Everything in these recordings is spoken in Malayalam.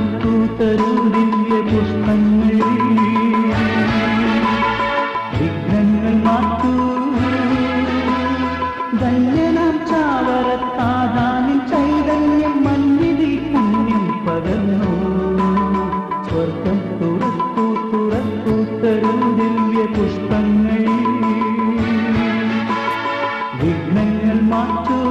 തുറക്കൂ തരൂ ദിവ്യ പുഷ്പങ്ങൾ വിഘ്നങ്ങൾ മാറ്റൂ ധന്യനാം ചാവറത്താതാനിൻ ചൈതന്യം മഞ്ഞിതിൽ പുണ്യം പകർന്നു സ്വർഗം തുറക്കൂ തുറക്കൂ തരൂ ദിവ്യ പുഷ്പങ്ങൾ വിഘ്നങ്ങൾ മാറ്റൂ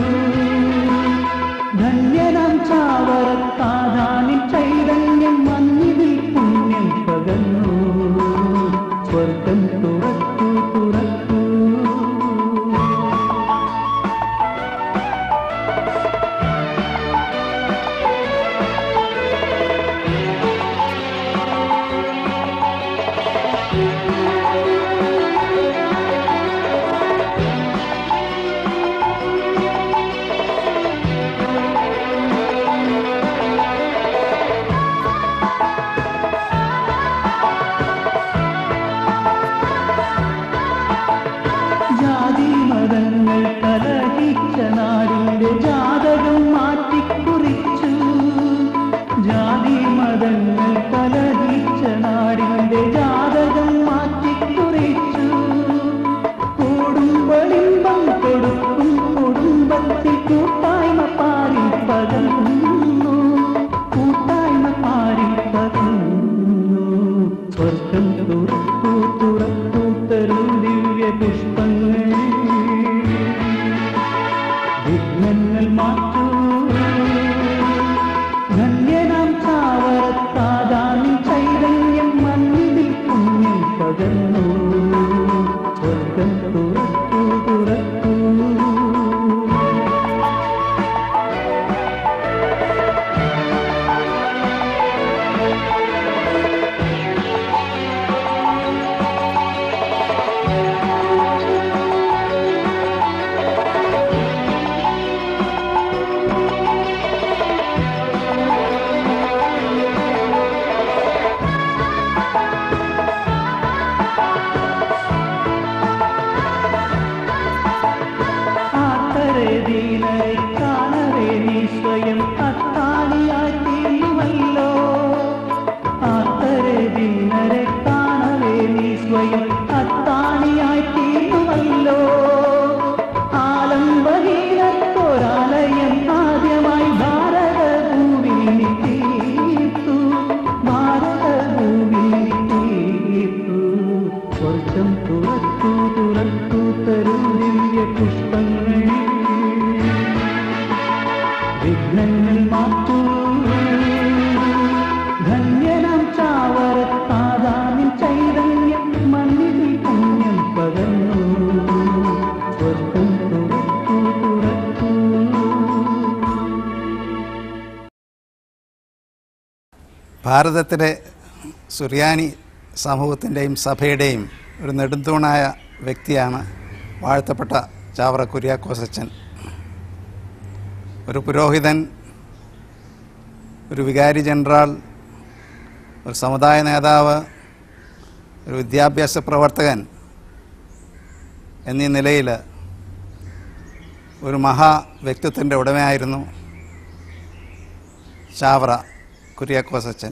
ധന്യനാം ചാവറത്താതാനിൻ ചൈതന്യം മഞ്ഞിതിൽ പുണ്യം പകർന്നു സ്വർഗം തുറക്കൂ തുറക്കൂ ജാതി മതങ്ങൾ കലഹിച്ച നാടിന്റെ ജാതകം മാറ്റിക്കുറിച്ചു ജാതി മതങ്ങൾ കലഹിച്ച നാടിന്റെ ജാതകം മാറ്റിക്കുറിച്ചു കൂടുമ്പളിമ്പം കൊടുക്കും കുടുംബത്തിൽ കൂട്ടായ്മ പാരി പകർന്നു കൂട്ടായ്മ പാരി പകർന്നു സ്വർഗം തുറക്കൂ തുറക്കൂ തരൂ ദിവ്യ പുഷ്പങ്ങൾ വിഘ്നങ്ങൾ മാറ്റൂ ധന്യനാം ചാവറത്താതാനിൻ ചൈതന്യം മണ്ണിൽ പുണ്യം പകർന്നു സ്വർഗം തുറക്കൂ തുറക്കൂ ആത്തരെ ദീനരെ കാണവേ നീ സ്വയം അത്താണിയായി തീരുമല്ലോ ആത്തരെ ദീനരെ കാണവേ നീ സ്വയം അത്താണിയായി തീരുമല്ലോ ആലംബഹീനത്തൊരാലയം ആദ്യമായി ഭാരതഭൂവിൽ നീ തീർത്തു ഭാരതഭൂവിൽ നീ തീർത്തു സ്വർഗം തുറക്കൂ തുറക്കൂ തരൂ ദിവ്യ പുഷ്പങ്ങൾ വിഘ്നങ്ങൾ മാറ്റൂ ധന്യനാം ചാവറത്താതാനിൻ ചൈതന്യം മണ്ണിൽ പുണ്യം പകർന്നു സ്വർഗം തുറക്കൂ തുറക്കൂ ഭാരതത്തിലെ സുറിയാനി സമൂഹത്തിൻ്റെയും സഭയുടെയും ഒരു നെടുന്തൂണായ വ്യക്തിയാണ് വാഴ്ത്തപ്പെട്ട ചാവറ കുര്യാക്കോസച്ചൻ ഒരു പുരോഹിതൻ ഒരു വികാരി ജനറൽ ഒരു സമുദായ നേതാവ് ഒരു വിദ്യാഭ്യാസ പ്രവർത്തകൻ എന്നീ നിലയിൽ ഒരു മഹാ വ്യക്തിത്വത്തിൻ്റെ ഉടമയായിരുന്നു ചാവറ കുര്യാക്കോസച്ചൻ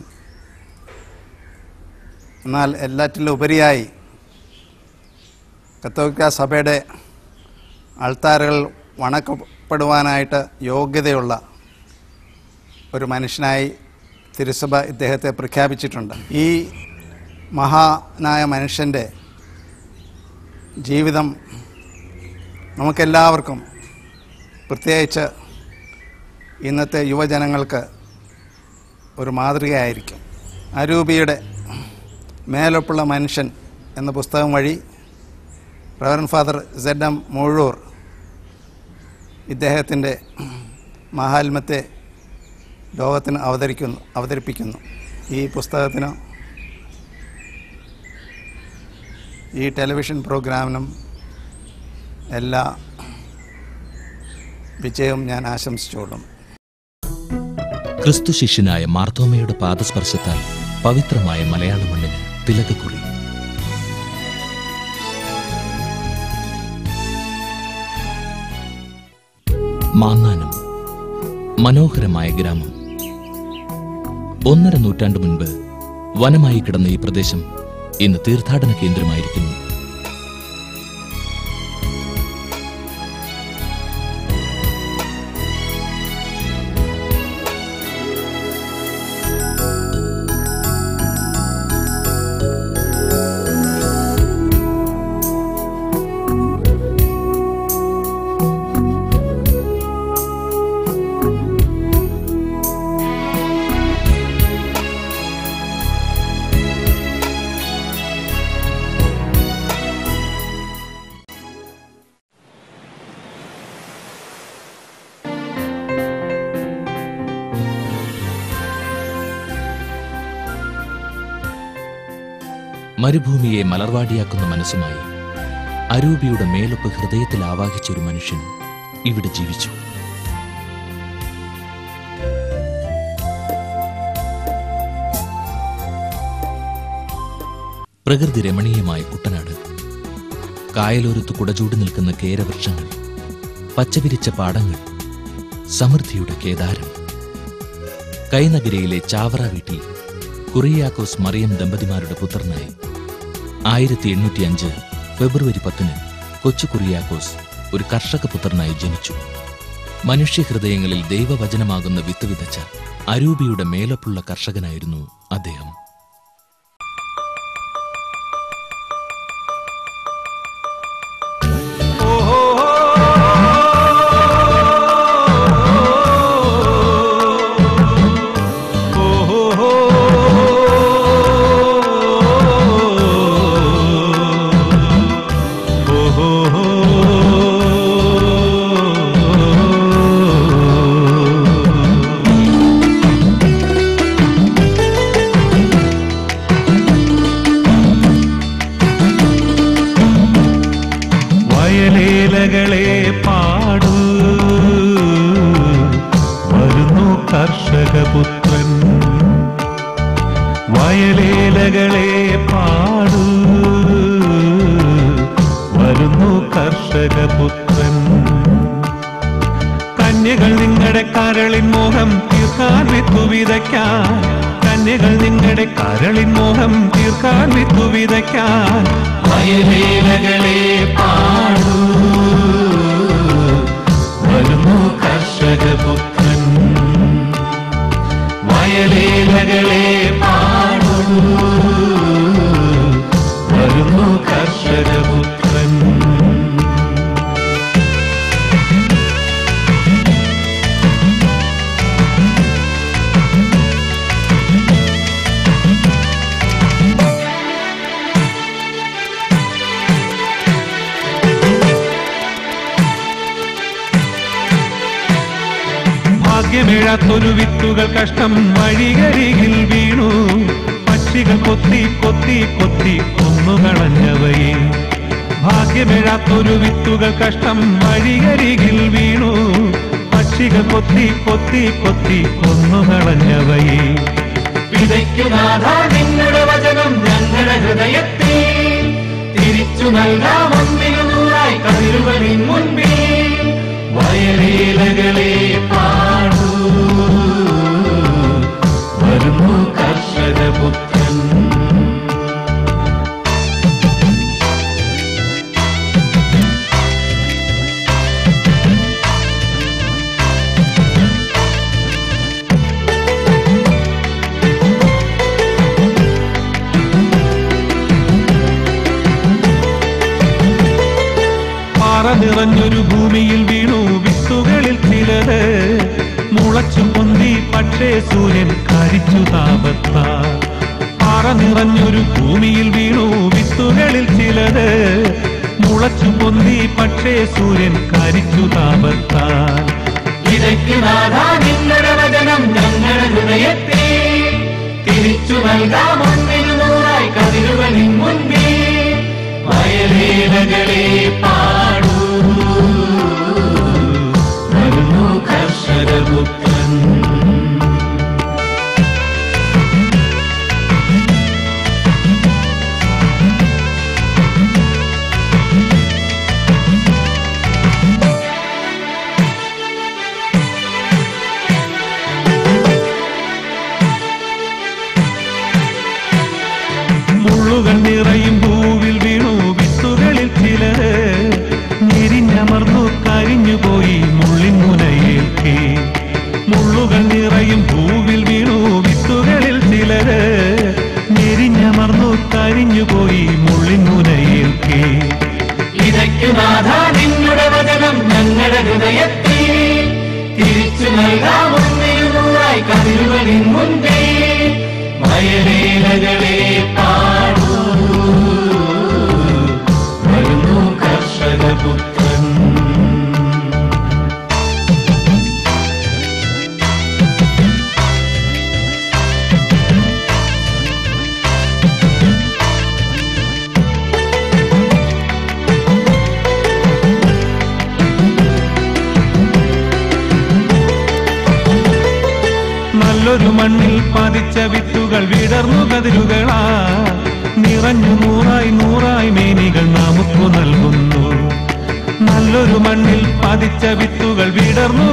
എന്നാൽ എല്ലാറ്റിലും ഉപരിയായി കത്തോലിക്ക സഭയുടെ ആൾത്താരകൾ വണക്കപ്പെടുവാനായിട്ട് യോഗ്യതയുള്ള ഒരു മനുഷ്യനായി തിരുസഭ ഇദ്ദേഹത്തെ പ്രഖ്യാപിച്ചിട്ടുണ്ട് ഈ മഹാനായ മനുഷ്യൻ്റെ ജീവിതം നമുക്കെല്ലാവർക്കും പ്രത്യേകിച്ച് ഇന്നത്തെ യുവജനങ്ങൾക്ക് ഒരു മാതൃകയായിരിക്കും അരൂപിയുടെ മേലൊപ്പുള്ള മനുഷ്യൻ എന്ന പുസ്തകം വഴി reverend father Z M Moozhoor ഇദ്ദേഹത്തിൻ്റെ മഹാത്മ്യത്തെ ലോകത്തിന് അവതരിക്കുന്നു അവതരിപ്പിക്കുന്നു ഈ പുസ്തകത്തിന് ഈ ടെലിവിഷൻ പ്രോഗ്രാമിനും എല്ലാ വിജയവും ഞാൻ ആശംസിച്ചോളും ക്രിസ്തു ശിഷ്യനായ മാർത്തോമയുടെ പാദസ്പർശത്താൽ പവിത്രമായ മലയാള മണ്ണിന് തിലകക്കുറി മാന്നാനം മനോഹരമായ ഗ്രാമം ഒന്നര നൂറ്റാണ്ട് മുൻപ് വനമായി കിടന്ന ഈ പ്രദേശം ഇന്ന് തീർത്ഥാടന കേന്ദ്രമായിരിക്കുന്നു മരുഭൂമിയെ മലർവാടിയാക്കുന്ന മനസ്സുമായി അരൂപിയുടെ മേലൊപ്പ് ഹൃദയത്തിൽ ആവാഹിച്ച ഒരു മനുഷ്യൻ ഇവിടെ ജീവിച്ചു പ്രകൃതി രമണീയമായ കുട്ടനാട് കായലോരത്ത് കുടചൂടി നിൽക്കുന്ന കേരവൃക്ഷങ്ങൾ പച്ചപിരിച്ച പാടങ്ങൾ സമൃദ്ധിയുടെ കേദാരം കൈനഗരയിലെ ചാവറ വീട്ടിൽ കുറിയാക്കോസ് മറിയം ദമ്പതിമാരുടെ പുത്രനായി ആയിരത്തി എണ്ണൂറ്റി അഞ്ച് ഫെബ്രുവരി പത്തിന് കൊച്ചു കുറിയാക്കോസ് ഒരു കർഷക പുത്രനായി ജനിച്ചു മനുഷ്യഹൃദയങ്ങളിൽ ദൈവവചനമാകുന്ന വിത്ത് വിതച്ച അരൂപിയുടെ മേലപ്പുള്ള കർഷകനായിരുന്നു അദ്ദേഹം വയലേലകളെ പാടൂ വരുന്നു കർഷകപുത്രൻ വയലേലകളെ പാടൂ വരുന്നു കർഷകപുത്രൻ കന്യകൾ നിങ്ങളുടെ കരളിൻ മോഹം തീർക്കാൻ വിത്തു വിതയ്ക്കാൻ കന്യകൾ നിങ്ങളുടെ കരളിൻ മോഹം തീർക്കാൻ വിത്തു വിതയ്ക്കാൻ വയലേലകളെ പാടൂ വരുന്നു കർഷകപുത്രൻ വയലേലകളെ പാടൂ വരുന്നു കർഷകപുത്രൻ ഭാഗ്യമേഴാത്തൊരു വിത്തുകൾ കഷ്ടം വഴികരികിൽ വീണു പക്ഷികൾ കൊത്തി കൊത്തി കൊത്തി കൊന്നുകളഞ്ഞവയെ ഭാഗ്യമേഴാത്തൊരു വിത്തുകൾ കഷ്ടം വഴികരികിൽ വീണു പക്ഷികൾ കൊത്തി കൊത്തി കൊത്തി കൊന്നുകളഞ്ഞവയെ വിതയ്ക്കുനാഥ നിങ്ങളുടെ വചനം ഞങ്ങളുടെ ഹൃദയത്തിൽ തിരിച്ചു നൽകാം ഒന്നിനു നൂറായി കതിരുവനിൻ മുൻപിൽ വയലേലകളെ പാടൂ വരുന്നു കർഷകപുത്രൻ പാറ നിറഞ്ഞൊരു ഭൂമിയിൽ വീണു വിത്തുകളിൽ ചിലത് മുളച്ചു പൊന്തി പക്ഷേ സൂര്യൻ കരിച്ചു താപത്താ പാറ നിറഞ്ഞൊരു ഭൂമിയിൽ വീണു വിത്തുകളിൽ ചിലത് മുളച്ചു പൊന്തി പക്ഷേ സൂര്യൻ കരിച്ചു താപത്താ വിതയ്ക്കുനാഥ നിങ്ങളുടെ വചനം ഞങ്ങളുടെ ഹൃദയത്തിൽ തിരിച്ചു നൽകാം ഒന്നിനു നൂറായി കതിരുവനിൻ മുൻപിൽ വയലേലകളെ പാടൂ വരുന്നു കർഷകപുത്രൻ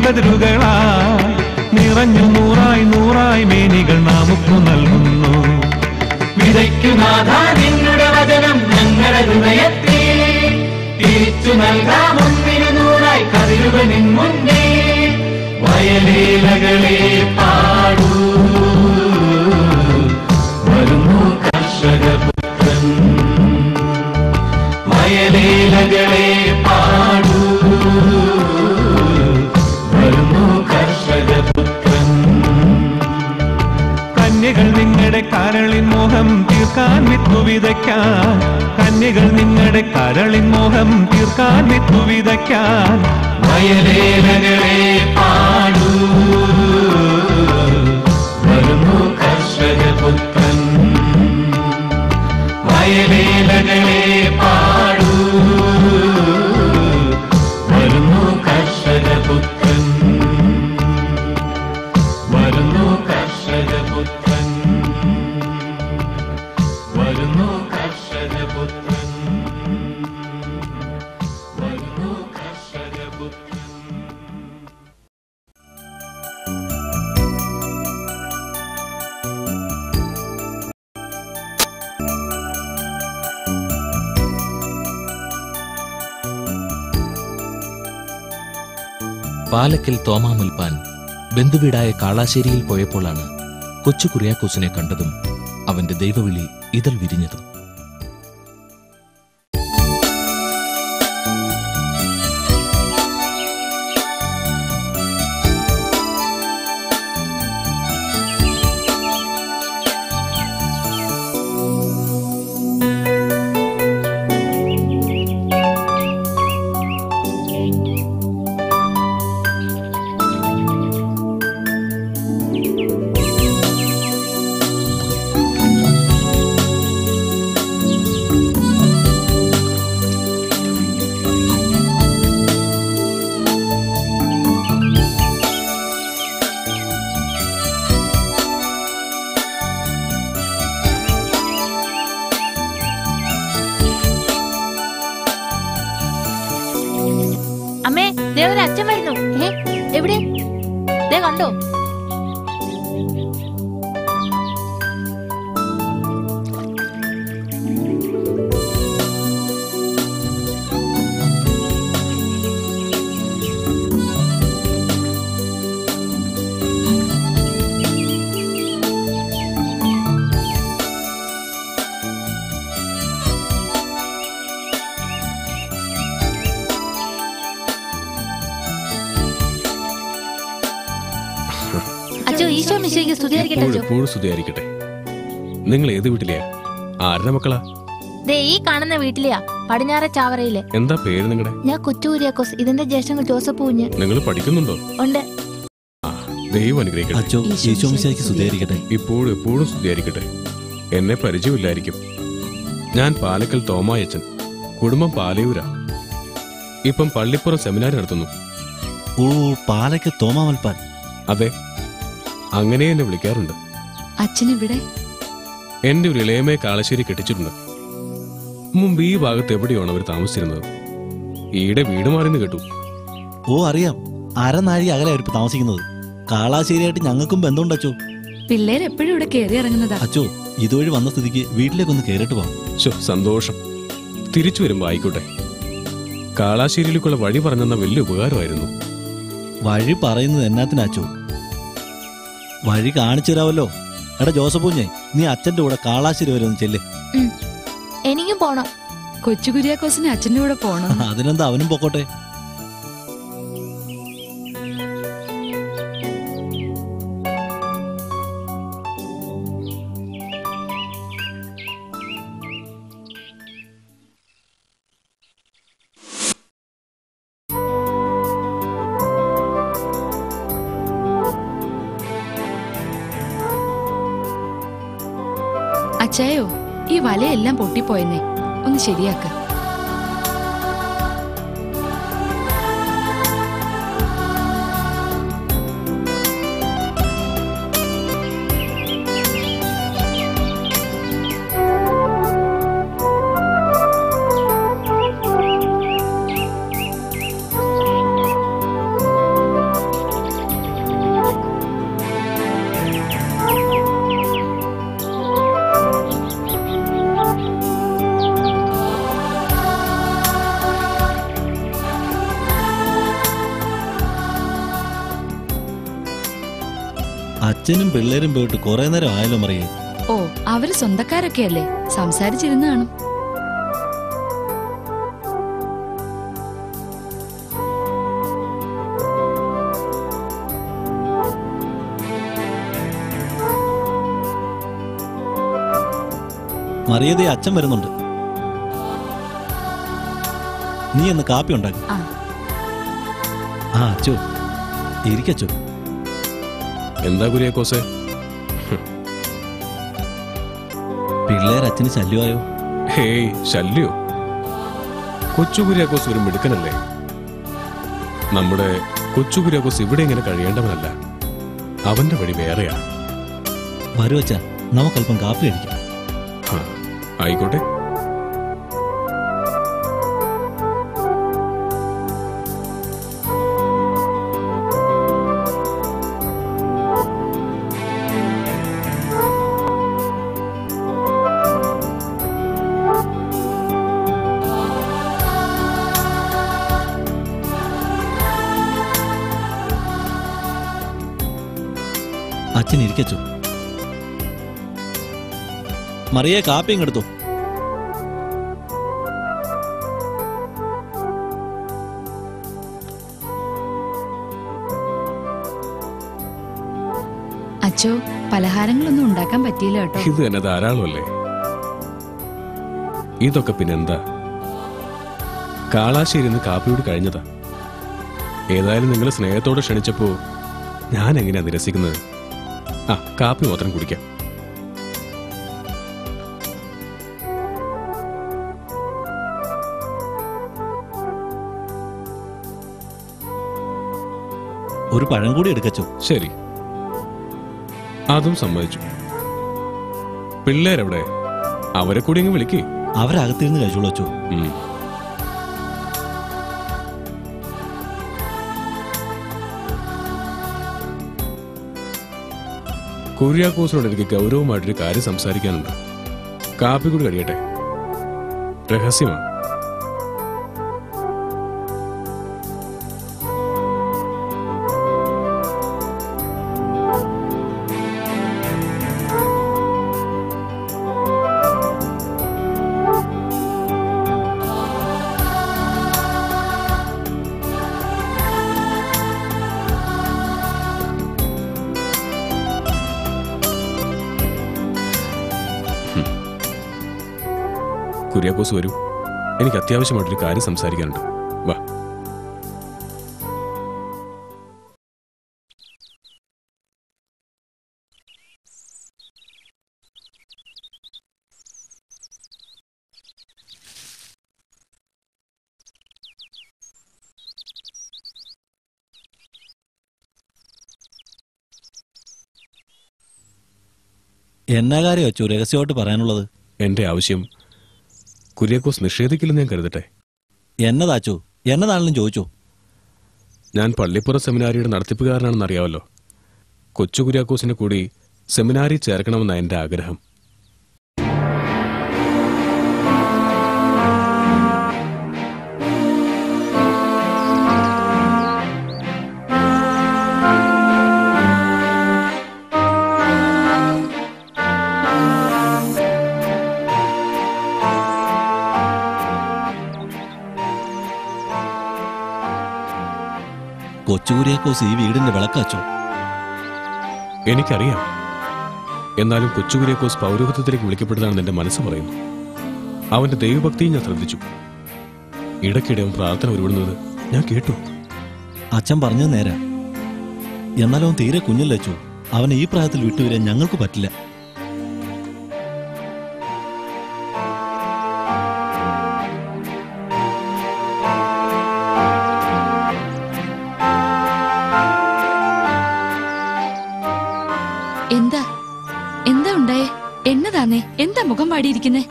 ബദലുകളായി നിറഞ്ഞു നൂറായി നൂറായി മേനികൾ നമുക്കു നൽകുന്നു വിതയ്ക്കുനാഥ നിങ്ങളുടെ വചനം ഞങ്ങളുടെ ഹൃദയത്തിൽ തിരിച്ചു നൽകാം ഒന്നിനു നൂറായി കതിരുകൾ നിൻ മുന്നേ വയലേലകളെ പാടൂ വരുന്നു കർഷകപുത്രൻ വയലേലകളെ പാടൂ വരുന്നു കർഷകപുത്രൻ കന്യകൾ നിങ്ങളുടെ കരളിൻ മോഹം തീർക്കാൻ വിത്തു വിതയ്ക്കാൻ കന്യകൾ നിങ്ങളുടെ കരളിൻ മോഹം തീർക്കാൻ വിത്തു വിതയ്ക്കാൻ വയലേലകളെ പാടൂ വരുന്നു കർഷകപുത്രൻ വയലേലകളെ പാടൂ വരുന്നു കർഷകപുത്രൻ വരുന്നു കർഷകപുത്രൻ വരുന്നു കർഷകപുത്രൻ വരുന്നു കർഷകപുത്രൻ പാലക്കൽ തോമാമുൽപ്പാൻ ബന്ധുവീടായ കാളാശ്ശേരിയിൽ പോയപ്പോഴാണ് കൊച്ചു കുറിയാക്കോസിനെ കണ്ടതും അവന്റെ ദൈവവിളി ഇതൾ വിരിഞ്ഞതും അമ്മേ ദേ ഒരു അച്ഛൻ വരുന്നു ഏ എവിടെ ദേ കണ്ടോ അച്ഛോ ഈശോ മിശിക്ക് സ്തുതിയായിരിക്കട്ടെ എപ്പോഴും അച്ഛോ എപ്പോഴും സ്തുതിയായിരിക്കട്ടെ നിങ്ങൾ ഏത് വീട്ടിലെയാ ആരുടെ മക്കളാ ദേ ഈ കാണുന്ന വീട്ടിലെയാ പടിഞ്ഞാറ ചാവറയിലെ എന്താ പേര് നിങ്ങളുടെ ഞാൻ കൊച്ചൂരിയാക്കോസ് ഇതിന്റെ ജ്യേഷ്ഠങ്ങൾ ജോസഫ് കുഞ്ഞ് നിങ്ങൾ പഠിക്കുന്നുണ്ടോ ഉണ്ട് ആ ദൈവം അനുഗ്രഹിക്കട്ടെ അച്ചോ ഈശോ മിശിഹായ്ക്ക് സ്തുതിയായിരിക്കട്ടെ ഇപ്പോഴും എപ്പോഴും സ്തുതിയായിരിക്കട്ടെ എന്നെ പരിചയമില്ലായിരിക്കും ഞാൻ പാലക്കൽ തോമായച്ചൻ കുടുംബം പാലയൂരാ ഇപ്പം പള്ളിപ്പുറം സെമിനാർ നടത്തുന്നു ഓ പാലക്ക് തോമാമൽപ്പാൻ അതെ അങ്ങനെ എന്നെ വിളിക്കാറുണ്ട് അച്ഛനിവിടെ എന്റെ ഒരു ഇളയമേ കാളശ്ശേരി കെട്ടിച്ചിട്ടുണ്ട് മുമ്പ് ഈ ഭാഗത്ത് എവിടെയാണ് അവർ താമസിച്ചിരുന്നത് ഈടെ വീട് മാറിയെന്ന് കേട്ടു ഓ അറിയാം അരനാഴി അകലെ അവരിപ്പോ താമസിക്കുന്നത് കാളാശ്ശേരിയായിട്ട് ഞങ്ങൾക്കും ബന്ധമുണ്ട് അച്ചോ പിള്ളേർ എപ്പോഴും ഇവിടെ കയറി ഇറങ്ങുന്നതാ അച്ചോ ഇതുവഴി വന്ന സ്ഥിതിക്ക് വീട്ടിലേക്കൊന്ന് കയറിട്ട് പോവാം ശോ സന്തോഷം തിരിച്ചു വരുമ്പോ ആയിക്കോട്ടെ കാളാശ്ശേരിയിലേക്കുള്ള വഴി പറഞ്ഞെന്ന വലിയ ഉപകാരമായിരുന്നു വഴി പറയുന്നത് എന്നാത്തിനാ അച്ചോ വഴി കാണിച്ചു തരാമല്ലോ എടാ ജോസഫ് കുഞ്ഞെ നീ അച്ഛന്റെ കൂടെ കാളാശ്ശേരി വരെ ഒന്ന് ചെല്ല് എനിക്കും പോണം കൊച്ചു കുര്യാക്കോസിന് അച്ഛന്റെ കൂടെ പോണം അതിനെന്താ അവനും പൊക്കോട്ടെ അച്ചായോ ഈ വലയെല്ലാം പൊട്ടിപ്പോയെന്നേ ഒന്ന് ശരിയാക്ക അച്ഛനും പിള്ളേരും പോയിട്ട് കുറെ നേരം ആയല്ലോ മറിയേ ഓ അവര് സ്വന്തക്കാരൊക്കെ അല്ലേ സംസാരിച്ചിരുന്ന് കാണും മറിയതേ അച്ഛൻ വരുന്നുണ്ട് നീ എന്ന് കാപ്പി ഉണ്ടാക്കും ആ. ആ അച്ചോ ഇരിക്കച്ചോ എന്താ കുര്യാക്കോസേ പിള്ളേർ അച്ഛന് ശല്യമായോ ഹേയ് ശല്യോ കൊച്ചു കുര്യാക്കോസ് ഒരു മിടുക്കനല്ലേ നമ്മുടെ കൊച്ചു കുര്യാക്കോസ് ഇവിടെ ഇങ്ങനെ കഴിയേണ്ടവനല്ല അവന്റെ വഴി വേറെയാ വരൂ അച്ഛാ നമുക്കല്പം കാപ്പി അടിക്കാം ആ, ആയിക്കോട്ടെ അച്ഛൻ ഇരിക്കച്ചോ മറിയെ കാപ്പിയും എടുത്തു അച്ചോ പലഹാരങ്ങളൊന്നും ഉണ്ടാക്കാൻ പറ്റിയില്ല കേട്ടോ ഇത് തന്നെ ധാരാളമല്ലേ ഇതൊക്കെ പിന്നെന്താ കാളാശ്ശേരിന്ന് കാപ്പിയോട് കഴിഞ്ഞതാ ഏതായാലും നിങ്ങൾ സ്നേഹത്തോടെ ക്ഷണിച്ചപ്പോ ഞാൻ എങ്ങനെയാ നിരസിക്കുന്നത് ആ കാപ്പി മാത്രം കുടിക്കാം ഒരു പഴം കൂടി എടുക്കച്ചോ ശരി അതും സമ്മതിച്ചു പിള്ളേരെവിടെ അവരെ കൂടി അങ്ങ് വിളിക്കേ അവരകത്തിരുന്ന് കഴിച്ചോളൂ അച്ചോ കുര്യാക്കോസിനോട് എനിക്ക് ഗൗരവമായിട്ടൊരു കാര്യം സംസാരിക്കാനുണ്ട് കാപ്പി കൂടി കഴിയട്ടെ രഹസ്യമാണ് കുര്യാക്കോസ് വരൂ എനിക്ക് അത്യാവശ്യമായിട്ടൊരു കാര്യം സംസാരിക്കാനുണ്ട് വാ എന്നാ കാര്യം അച്ചോ രഹസ്യമായിട്ട് പറയാനുള്ളത് എന്റെ ആവശ്യം കുര്യാക്കോസ് നിഷേധിക്കില്ലെന്ന് ഞാൻ കരുതട്ടെ എന്നതാച്ചോ എന്നതാണെങ്കിലും ചോദിച്ചോ ഞാൻ പള്ളിപ്പുറം സെമിനാരിയുടെ നടത്തിപ്പുകാരനാണെന്ന് അറിയാമല്ലോ കൊച്ചു കുര്യാക്കോസിനെ കൂടി സെമിനാരി ചേർക്കണമെന്ന എന്റെ ആഗ്രഹം കൊച്ചുകുരിയാക്കോസ് ഈ വീടിന്റെ വിളക്കാച്ചോ എനിക്കറിയാം എന്നാലും കൊച്ചു കുര്യാക്കോസ് പൗരോഹിത്യത്തിലേക്ക് വിളിക്കപ്പെട്ടതാണെന്ന് എന്റെ മനസ്സ് പറയുന്നു അവന്റെ ദൈവഭക്തിയും ഞാൻ ശ്രദ്ധിച്ചു ഇടയ്ക്കിടെ അവൻ പ്രാർത്ഥന ഉരുവിടുന്നത് ഞാൻ കേട്ടു അച്ഛൻ പറഞ്ഞത് നേരാ എന്നാലും അവൻ തീരെ കുഞ്ഞല്ലേ അച്ചോ അവനെ ഈ പ്രായത്തിൽ വിട്ടുവരാൻ ഞങ്ങൾക്ക് പറ്റില്ല എന്താ എന്താ ഉണ്ടായേ എന്നതാന്നേ എന്താ മുഖം പാടിയിരിക്കുന്നേ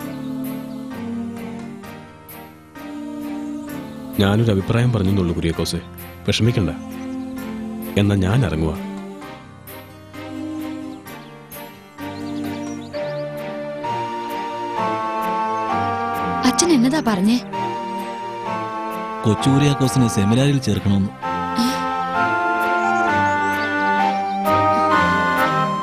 ഞാനൊരു അഭിപ്രായം പറഞ്ഞെന്നുള്ളൂ കുര്യാക്കോസെ വിഷമിക്കണ്ട എന്നാ ഞാൻ ഇറങ്ങുക അച്ഛൻ എന്നതാ പറഞ്ഞേ കൊച്ചുകുരിയാക്കോസിനെ സെമിനാരിൽ ചേർക്കണമെന്ന്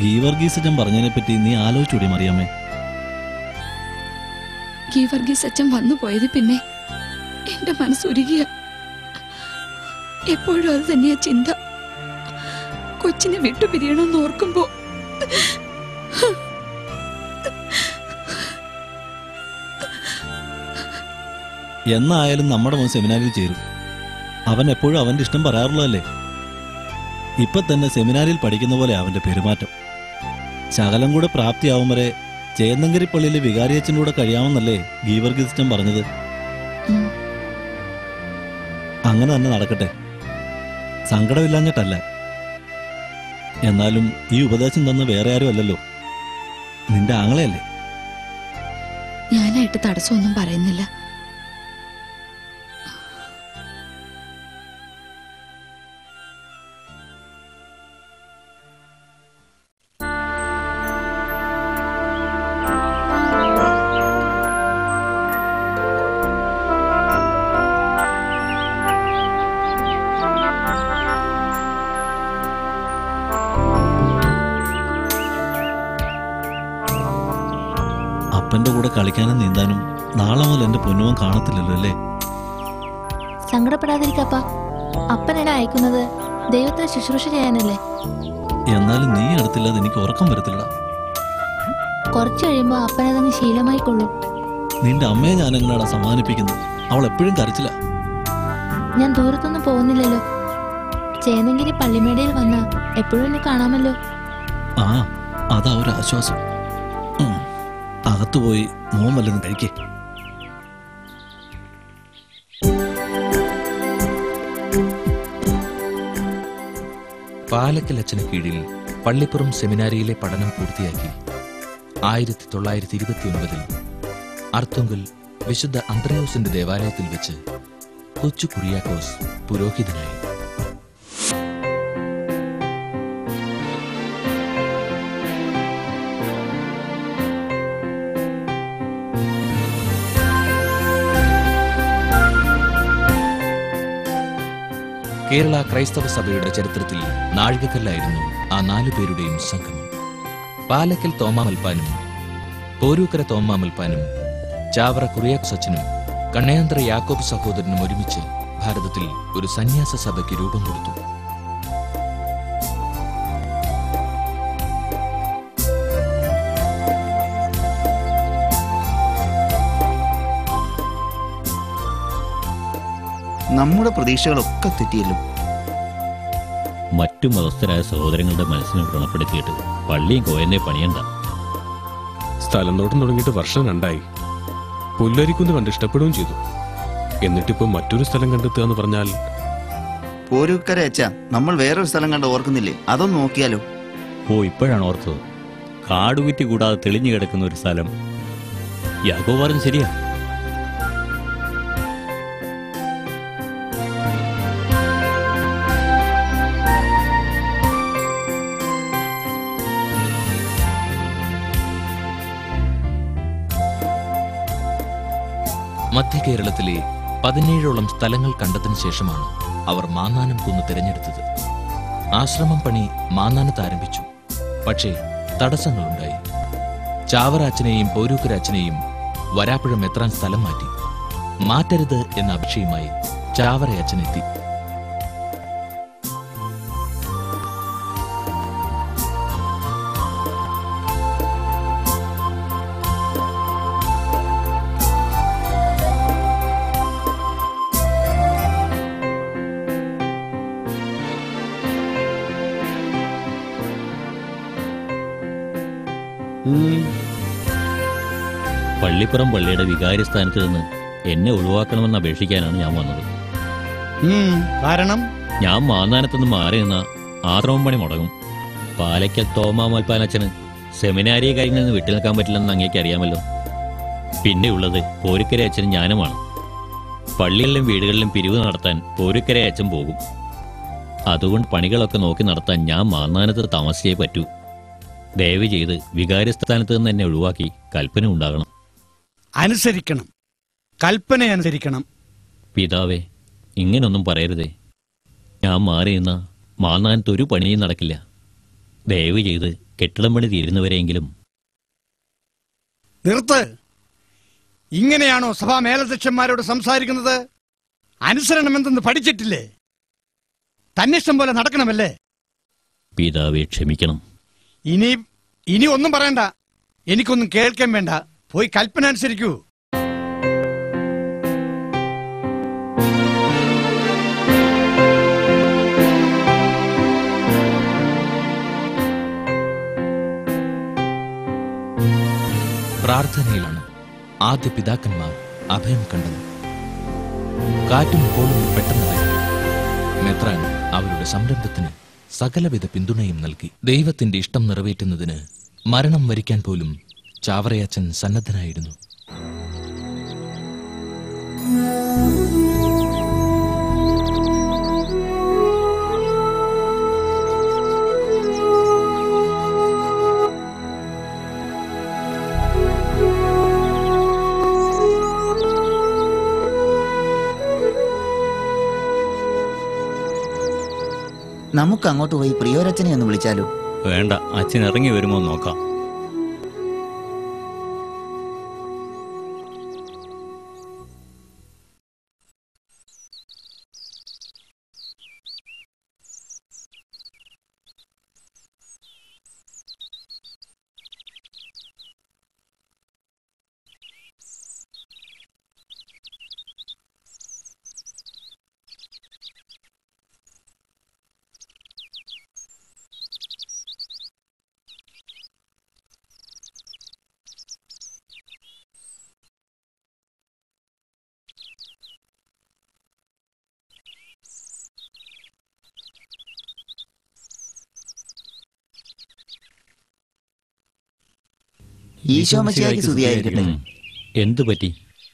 ഗീവർഗീസച്ചൻ പറഞ്ഞതിനെ പറ്റി നീ ആലോചിച്ചൂടി മറിയാമ്മേ ഗീവർഗീസ് അച്ഛൻ വന്നു പോയത് പിന്നെ എന്റെ മനസ്സുരുകിയ എപ്പോഴും അത് തന്നെയാ ചിന്ത കൊച്ചിനെ വിട്ടുപിരിയണമെന്ന് ഓർക്കുമ്പോ എന്നായാലും നമ്മുടെ മോൻ സെമിനാരിൽ ചേരും അവൻ എപ്പോഴും അവന്റെ ഇഷ്ടം പറയാറുള്ളതല്ലേ ഇപ്പൊ തന്നെ സെമിനാരിൽ പഠിക്കുന്ന പോലെ അവന്റെ പെരുമാറ്റം ശകലം കൂടെ പ്രാപ്തിയാവും വരെ ചേന്നങ്കരി പള്ളിയിലെ വികാരിയച്ഛൻ്റെ കൂടെ കഴിയാമെന്നല്ലേ ഗീവർഗീസിസ്റ്റൻ പറഞ്ഞത് ഉം. അങ്ങനെ തന്നെ നടക്കട്ടെ സങ്കടമില്ലാഞ്ഞിട്ടല്ല എന്നാലും ഈ ഉപദേശം തന്ന വേറെ ആരും അല്ലല്ലോ നിന്റെ ആങ്ങളെയല്ലേ ഞാനായിട്ട് തടസ്സമൊന്നും പറയുന്നില്ല അപ്പന്റെ കൂടെ കളിക്കാനും നീന്താനും നാളെ മുതൽ എന്റെ പൊന്നുവൻ കാണത്തില്ലല്ലോ അല്ലേ സങ്കടപ്പെടാതിരിക്കപ്പ അപ്പൻ എന്നെ അയക്കുന്നത് ദൈവത്തിന് ശുശ്രൂഷ ചെയ്യാനല്ലേ എന്നാലും നീ അടുത്തില്ലാതെ എനിക്ക് ഉറക്കം വരത്തില്ല കുറച്ചു കഴിയുമ്പോ അപ്പൻ അതങ്ങ് ശീലമായി കൊള്ളും നിന്റെ അമ്മയെ ഞാൻ എങ്ങനെയാടാ സമാധാനിപ്പിക്കുന്നത് അവൾ എപ്പോഴും കരച്ചില്ല ഞാൻ ദൂരത്തൊന്നും പോകുന്നില്ലല്ലോ ചേന്നങ്കിരി പള്ളിമേടയിൽ വന്ന എപ്പോഴും എന്നെ കാണാമല്ലോ ആ അതാ ഒരു ആശ്വാസം ഉം. അകത്തു പോയി മോൻ വല്ലതും കഴിക്കേ പാലക്കൽ അച്ഛന് കീഴിൽ പള്ളിപ്പുറം സെമിനാരിയിലെ പഠനം പൂർത്തിയാക്കി ആയിരത്തി തൊള്ളായിരത്തി ഇരുപത്തിയൊൻപതിൽ അർത്തുങ്കൽ വിശുദ്ധ അന്ത്രയോസിന്റെ ദേവാലയത്തിൽ വെച്ച് കൊച്ചു കുറിയാക്കോസ് പുരോഹിതനായി കേരള ക്രൈസ്തവ സഭയുടെ ചരിത്രത്തിൽ നാഴികക്കല്ലായിരുന്നു ആ നാലു പേരുടെയും സംഗമം പാലക്കൽ തോമാമൽപ്പാനും പോരൂക്കര തോമാമൽപ്പാനും ചാവറ കുറിയാക്സ് അച്ഛനും കണ്ണയാന്തര യാക്കോബ് സഹോദരനും ഒരുമിച്ച് ഭാരതത്തിൽ ഒരു സന്യാസ സഭയ്ക്ക് രൂപം കൊടുത്തു നമ്മുടെ പ്രതീക്ഷകളൊക്കെ തെറ്റിയല്ലോ മറ്റു മതസ്ഥരായ സഹോദരങ്ങളുടെ മനസ്സിനെ വ്രണപ്പെടുത്തിയിട്ട് പള്ളിയും കോയനെ പണിയണ്ട സ്ഥലം നോട്ടം തുടങ്ങിയിട്ട് വർഷം രണ്ടായി പുല്ലരിക്കുന്ന് കണ്ട് ഇഷ്ടപ്പെടുകയും ചെയ്തു എന്നിട്ടിപ്പോ മറ്റൊരു സ്ഥലം കണ്ടെത്തുക എന്ന് പറഞ്ഞാൽ പോരൂക്കര അച്ഛാ നമ്മൾ വേറൊരു സ്ഥലം കണ്ട് ഓർക്കുന്നില്ലേ അതൊന്ന് നോക്കിയാലോ ഓ ഇപ്പോഴാണ് ഓർത്തത് കാടുകുറ്റി കൂടാതെ തെളിഞ്ഞു കിടക്കുന്ന ഒരു സ്ഥലം യാഗോ പറഞ്ഞു ശരിയാ മധ്യ കേരളത്തിലെ പതിനേഴോളം സ്ഥലങ്ങൾ കണ്ടതിനു ശേഷമാണ് അവർ മാന്നാനം കുന്ന് തിരഞ്ഞെടുത്തത് ആശ്രമം പണി മാന്നാനത്ത് ആരംഭിച്ചു പക്ഷേ തടസ്സങ്ങളുണ്ടായി ചാവറാച്ചനെയും പൗരൂക്കരാച്ചനെയും വരാപ്പുഴം എത്രാൻ സ്ഥലം മാറ്റി മാറ്റരുത് എന്ന അപേക്ഷയുമായി ചാവറയച്ചനെത്തി പള്ളിപ്പുറം പള്ളിയുടെ വികാരിസ്ഥാനത്ത് നിന്ന് എന്നെ ഒഴിവാക്കണമെന്ന് അപേക്ഷിക്കാനാണ് ഞാൻ വന്നത് കാരണം ഞാൻ മാന്നാനത്തുനിന്ന് മാറി നിന്ന ആശ്രമം പണി മുടങ്ങും പാലയ്ക്കൽ തോമാ മൽപ്പാനച്ചന് സെമിനാരിയെ കാര്യങ്ങളിൽ നിന്ന് വിട്ടു നിൽക്കാൻ പറ്റില്ലെന്ന് അങ്ങേക്ക് അറിയാമല്ലോ പിന്നെയുള്ളത് പോരുക്കര അച്ഛനും ഞാനുമാണ് പള്ളികളിലും വീടുകളിലും പിരിവ് നടത്താൻ പോരുക്കര അച്ഛൻ പോകും അതുകൊണ്ട് പണികളൊക്കെ നോക്കി നടത്താൻ ഞാൻ മാന്നാനത്ത് താമസിച്ചേ പറ്റൂ ദയവ് ചെയ്ത് വികാരസ്ഥാനത്ത് നിന്ന് എന്നെ ഒഴിവാക്കി കൽപ്പന ഉണ്ടാകണം അനുസരിക്കണം കൽപ്പന അനുസരിക്കണം പിതാവേ ഇങ്ങനൊന്നും പറയരുതേ ഞാൻ മാറി നിന്ന മാന്നാനത്ത് ഒരു പണിയും നടക്കില്ല ദയവ് ചെയ്ത് കെട്ടിടം പണി തീരുന്നവരെയെങ്കിലും നിർത്ത് ഇങ്ങനെയാണോ സഭാ മേലധ്യക്ഷന്മാരോട് സംസാരിക്കുന്നത് അനുസരണം എന്തെന്ന് പഠിച്ചിട്ടില്ലേ തന്നിഷ്ടം പോലെ നടക്കണമല്ലേ പിതാവെ ക്ഷമിക്കണം ഇനി ഇനി ഒന്നും പറയണ്ട എനിക്കൊന്നും കേൾക്കാൻ വേണ്ട പോയി കൽപ്പന അനുസരിക്കൂ പ്രാർത്ഥനയിലാണ് ആദ്യ പിതാക്കന്മാർ അഭയം കണ്ടത് കാറ്റും കോളും പെട്ടെന്ന് വരും മെത്രാൻ അവരുടെ സംരംഭത്തിന് സകലവിധ പിന്തുണയും നൽകി ദൈവത്തിന്റെ ഇഷ്ടം നിറവേറ്റുന്നതിന് മരണം വരിക്കാൻ പോലും ചാവറയച്ചൻ സന്നദ്ധനായിരുന്നു നമുക്ക് അങ്ങോട്ട് പോയി പ്രിയോരച്ചനെ ഒന്ന് വിളിച്ചാലോ വേണ്ട അച്ഛൻ ഇറങ്ങി വരുമോ നോക്കാം ഈശോ മശിഹായ്ക്ക് സ്തുതിയായിരിക്കട്ടെ ഉം. എന്തു പറ്റി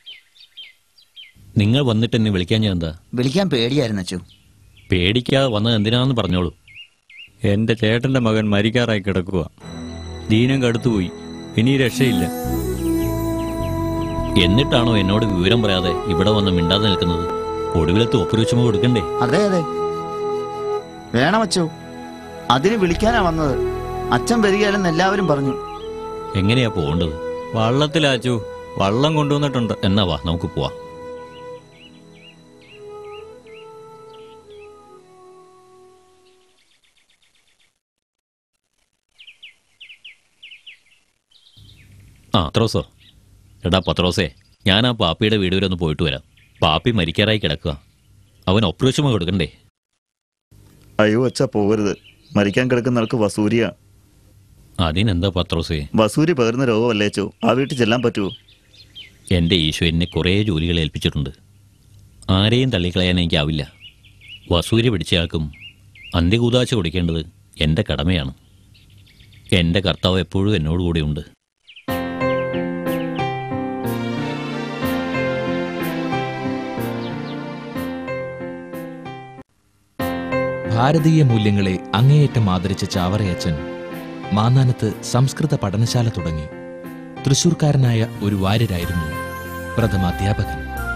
നിങ്ങൾ വന്നിട്ട് എന്നെ വിളിക്കാൻ ഞാൻ എന്താ വിളിക്കാൻ പേടിയായിരുന്നു അച്ചു പേടിക്കാതെ വന്നത് എന്തിനാന്ന് പറഞ്ഞോളൂ എന്റെ ചേട്ടന്റെ മകൻ മരിക്കാറായി കിടക്കുക ദീനം കടുത്തുപോയി ഇനി രക്ഷയില്ല എന്നിട്ടാണോ എന്നോട് വിവരം പറയാതെ ഇവിടെ വന്ന് മിണ്ടാതെ നിൽക്കുന്നത് ഒടുവിലത്ത് ഒപ്പുരുച്ചമ കൊടുക്കണ്ടേ അതെ അതെ വേണം അച്ചു അതിന് വിളിക്കാനാ വന്നത് അച്ഛൻ വരികയല്ലെന്ന് എല്ലാവരും പറഞ്ഞു എങ്ങനെയാ പോകേണ്ടത് വള്ളത്തിലാച്ചു വള്ളം കൊണ്ടുവന്നിട്ടുണ്ട് എന്നാ വാ നമുക്ക് പോവാം ആ പത്രോസോ എടാ പത്രോസേ ഞാൻ ആ പാപ്പിയുടെ വീട് വരെ ഒന്ന് പോയിട്ട് വരാം പാപ്പി മരിക്കാറായി കിടക്കുക അവൻ ഒപ്പറേഷൻ കൊടുക്കണ്ടേ അയ്യോ അച്ഛ പോകരുത് മരിക്കാൻ കിടക്കുന്ന ആൾക്ക് വസൂരിയ അതിനെന്താ പത്രോസേ വസൂരി പകരുന്ന രോഗമല്ലേ അച്ചോ ആ വീട്ടിൽ ചെല്ലാൻ പറ്റുമോ എൻ്റെ ഈശോ എന്നെ കുറേ ജോലികൾ ഏൽപ്പിച്ചിട്ടുണ്ട് ആരെയും തള്ളിക്കളയാൻ എനിക്കാവില്ല വസൂരി പിടിച്ചയാൾക്കും അന്ത്യകൂതാശ കൊടുക്കേണ്ടത് എൻ്റെ കടമയാണ് എൻ്റെ കർത്താവ് എപ്പോഴും എന്നോട് കൂടെയുണ്ട് ഭാരതീയ മൂല്യങ്ങളെ അങ്ങേയറ്റം ആദരിച്ച ചാവറയച്ചൻ മാന്നാനത്ത് സംസ്കൃത പഠനശാല തുടങ്ങി തൃശൂർക്കാരനായ ഒരു വാര്യരായിരുന്നു പ്രഥമ അധ്യാപകൻ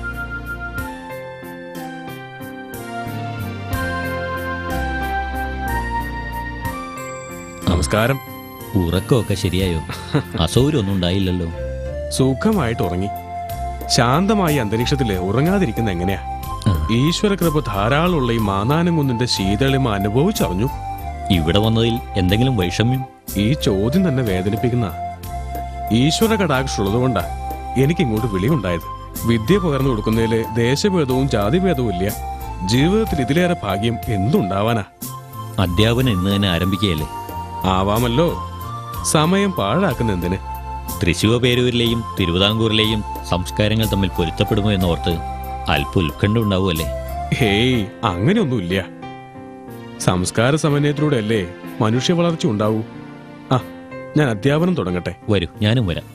നമസ്കാരം ഉറക്കമൊക്കെ ശരിയായോ അസൗകര്യമൊന്നും ഉണ്ടായില്ലല്ലോ സുഖമായിട്ട് ഉറങ്ങി ശാന്തമായ അന്തരീക്ഷത്തില് ഉറങ്ങാതിരിക്കുന്ന എങ്ങനെയാ ഈശ്വരകൃപ ധാരാളമുള്ള ഈ മാനാനംകുന്നിന്റെ ശീതളിമ അനുഭവിച്ചറിഞ്ഞു ഇവിടെ വന്നതിൽ എന്തെങ്കിലും വൈഷമ്യം ഈ ചോദ്യം തന്നെ വേദനിപ്പിക്കുന്ന ഈശ്വര കടാക്ഷുള്ളതുകൊണ്ടാ എനിക്ക് ഇങ്ങോട്ട് വിളിയുണ്ടായത് വിദ്യ പകർന്നു കൊടുക്കുന്നതില് ദേശഭേദവും ജാതിഭേദവും ഇല്ല ജീവിതത്തിൽ ഇതിലേറെ ഭാഗ്യം എന്തുണ്ടാവാനാ അധ്യാപനം ഇന്ന് തന്നെ ആരംഭിക്കുകയല്ലേ ആവാമല്ലോ സമയം പാഴാക്കുന്ന എന്തിന് തൃശൂർ പേരൂരിലെയും തിരുവിതാംകൂറിലെയും സംസ്കാരങ്ങൾ തമ്മിൽ പൊരുത്തപ്പെടുമോ എന്നോർത്ത് അല്പ ഉത്കണ്ഠ ഉണ്ടാവുമല്ലേ ഹേയ് അങ്ങനെയൊന്നുമില്ല സംസ്കാര സമന്വയത്തിലൂടെ അല്ലേ മനുഷ്യ വളർച്ച ഉണ്ടാവൂ ആ ഞാൻ അധ്യാപനം തുടങ്ങട്ടെ വരൂ ഞാനും വരാം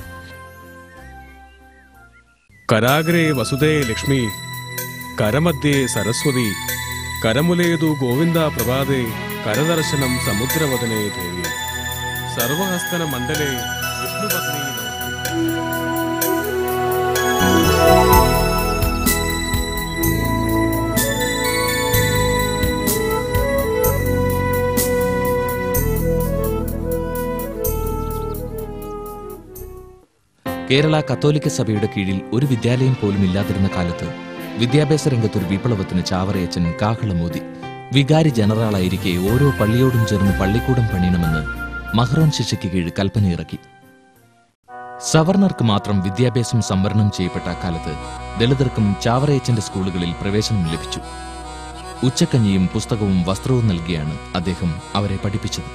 കരാഗ്രേ വസുദേ ലക്ഷ്മി കരമധ്യേ സരസ്വതി കരമുലേതു ഗോവിന്ദ പ്രഭാതേ കരദർശനം സമുദ്രവദനേ ദേവി സർവഹസ്തന മണ്ഡലേ വിഷ്ണുപത്നി കേരള കത്തോലിക്ക സഭയുടെ കീഴിൽ ഒരു വിദ്യാലയം പോലും ഇല്ലാതിരുന്ന കാലത്ത് വിദ്യാഭ്യാസ രംഗത്തൊരു വിപ്ലവത്തിന് ചാവറയച്ചൻ കാഹളമോതി വികാരി ജനറലായിരിക്കെ ഓരോ പള്ളിയോടും ചേർന്ന് പള്ളിക്കൂടം പണിയണമെന്ന് മഹ്റോൻ ശിക്ഷയ്ക്ക് കീഴ് കൽപ്പനയിറക്കി സവർണർക്ക് മാത്രം വിദ്യാഭ്യാസം സംവരണം ചെയ്യപ്പെട്ട അക്കാലത്ത് ദളിതർക്കും ചാവറയച്ചന്റെ സ്കൂളുകളിൽ പ്രവേശനം ലഭിച്ചു ഉച്ചക്കഞ്ഞിയും പുസ്തകവും വസ്ത്രവും നൽകിയാണ് അദ്ദേഹം അവരെ പഠിപ്പിച്ചത്